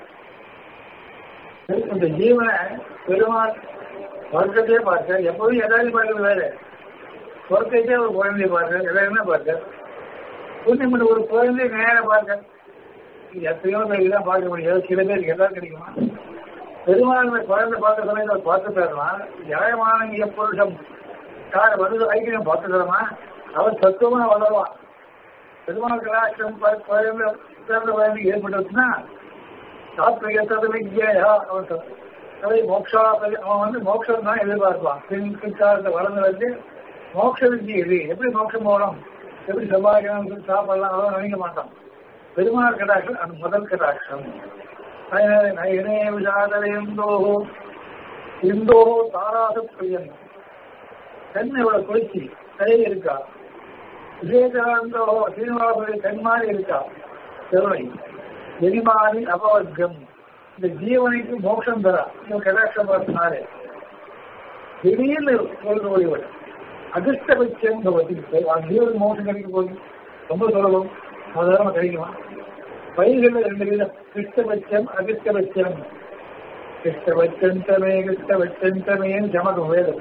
இந்த ஜீவனை பெருமாள் சொர்க்கத்தையே பார்க்க எப்போதும் எதாவது பார்க்கறது வேற சொர்க்கத்தையே ஒரு குழந்தைய பார்க்க எல்லாருமே பார்க்க புண்ணியம் ஒரு குழந்தைய நேர பார்க்க எத்தனையோ பேருக்கு தான் பார்க்க முடியாது சில பேருக்கு எல்லாம் கிடைக்குமா பெருமாள் குழந்தை பார்க்க சமயத்தில் பார்த்து தரலாம் நியாயமான புருஷம் யார் வந்து ஐக்கியம் பார்த்து தரமா அவன் சத்துவமா வளருவான் பெருமாள் கலாட்சம் குழந்தை பிறந்த குழந்தைக்கு ஏற்பட்டுச்சுன்னா சாத்விகத்தது வித்யா அவன் அதை மோக்ஷா அவன் வந்து மோட்சம் தான் எதிர்பார்ப்பான் பின் பிற்காலத்தை வளர்ந்து வந்து மோட்ச வித்தி இது எப்படி மோட்சம் போகணும் எப்படி சம்பாதிக்கணும் சாப்பிடலாம் அதெல்லாம் நினைக்க மாட்டான் பெருமாள் கடாட்சம் அது முதல் கடாட்சம் நயனே விசாதரையந்தோஹோ இந்தோஹோ தாராச பிரியன் கண் இவ்வளவு குளிர்ச்சி கை இருக்கா விஜயகாந்தோஹோ சீனிவாசனுடைய கண் மாதிரி இருக்கா கருணை எரிமாறி அபவர்க்கம் இந்த ஜீவனுக்கு மோட்சம் தரா இந்த கடாட்சம் பார்த்தினாலே திடீர்னு சொல்ற ஒருவர் அதிர்ஷ்டபட்சம் பவதி ஜீவன் மோட்சம் கிடைக்க போகுது ரொம்ப சுலபம் சாதாரண கிடைக்குமா பயிர்கள் ரெண்டு விதம் கிருஷ்டபட்சம் அகிருஷ்டபட்சம் கிருஷ்டபட்சந்தமே கிருஷ்டபட்சந்தமே ஜமகம் வேதம்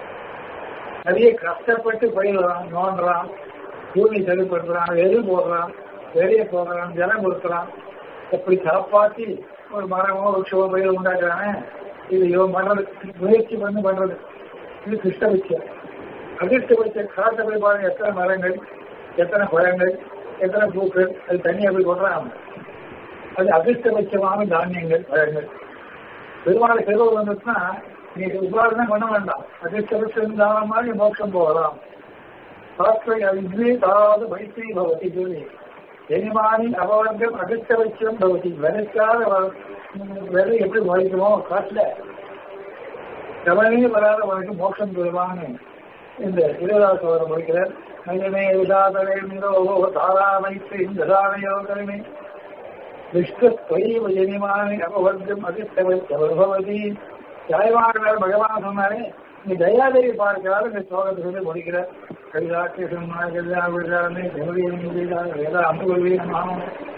நிறைய கஷ்டப்பட்டு பயிர்றான் நோண்டுறான் பூமி சரிப்படுத்துறான் எரு போடுறான் வெளியே போடுறான் ஜலம் கொடுக்குறான் எப்படி காப்பாற்றி ஒரு மரமோ வృక్షமோ பயிர் உண்டாக்குறானே இது இவன் பண்றது முயற்சி பண்ணி பண்றது இது கிருஷ்டபட்சம் அதிர்ஷ்டபட்ச காட்ட போய் பாருங்க எத்தனை மரங்கள் எத்தனை பழங்கள் எத்தனை பூக்கள் அது தனியாக போய் கொள்றான் அது அதிர்ஷ்டபட்சமான தானியங்கள் பழங்கள் பெருமாள் செலவு வந்துச்சுன்னா நீங்க உபாரணம் பண்ண வேண்டாம் அதிர்ஷ்டபட்சம் தானம் மாதிரி மோட்சம் போகலாம் சாஸ்திரை அவித்வே தாராத வைத்தி பவதி சொல்லி எனிமானி அபவர்க்கம் அதிர்ஷ்டபட்சம் பவதி விலைக்காத விலை எப்படி வலிக்குமோ காட்டுல கவனமே வராத வரைக்கும் மோட்சம் பெறுவான்னு இந்த இருபதாவது சோதரம் முடிக்கிறார் நயனே விசாதரேந்திரோ தாராமைத்து ததானயோ கருணை விஷ்ணுத்வைவ ஜனிமானி அபவர்க்கம் அதிர்ஷ்டபவதி ஜாயமான பகவான் சொன்னாரே நீ தயாதேவி பார்க்கிறார் இந்த ஸ்லோகத்தை சொல்லி முடிக்கிறார் கவிதாட்சி சொன்னா கல்யாண விழாமே தேவதையை வேதா அம்பு கொள்வீங்க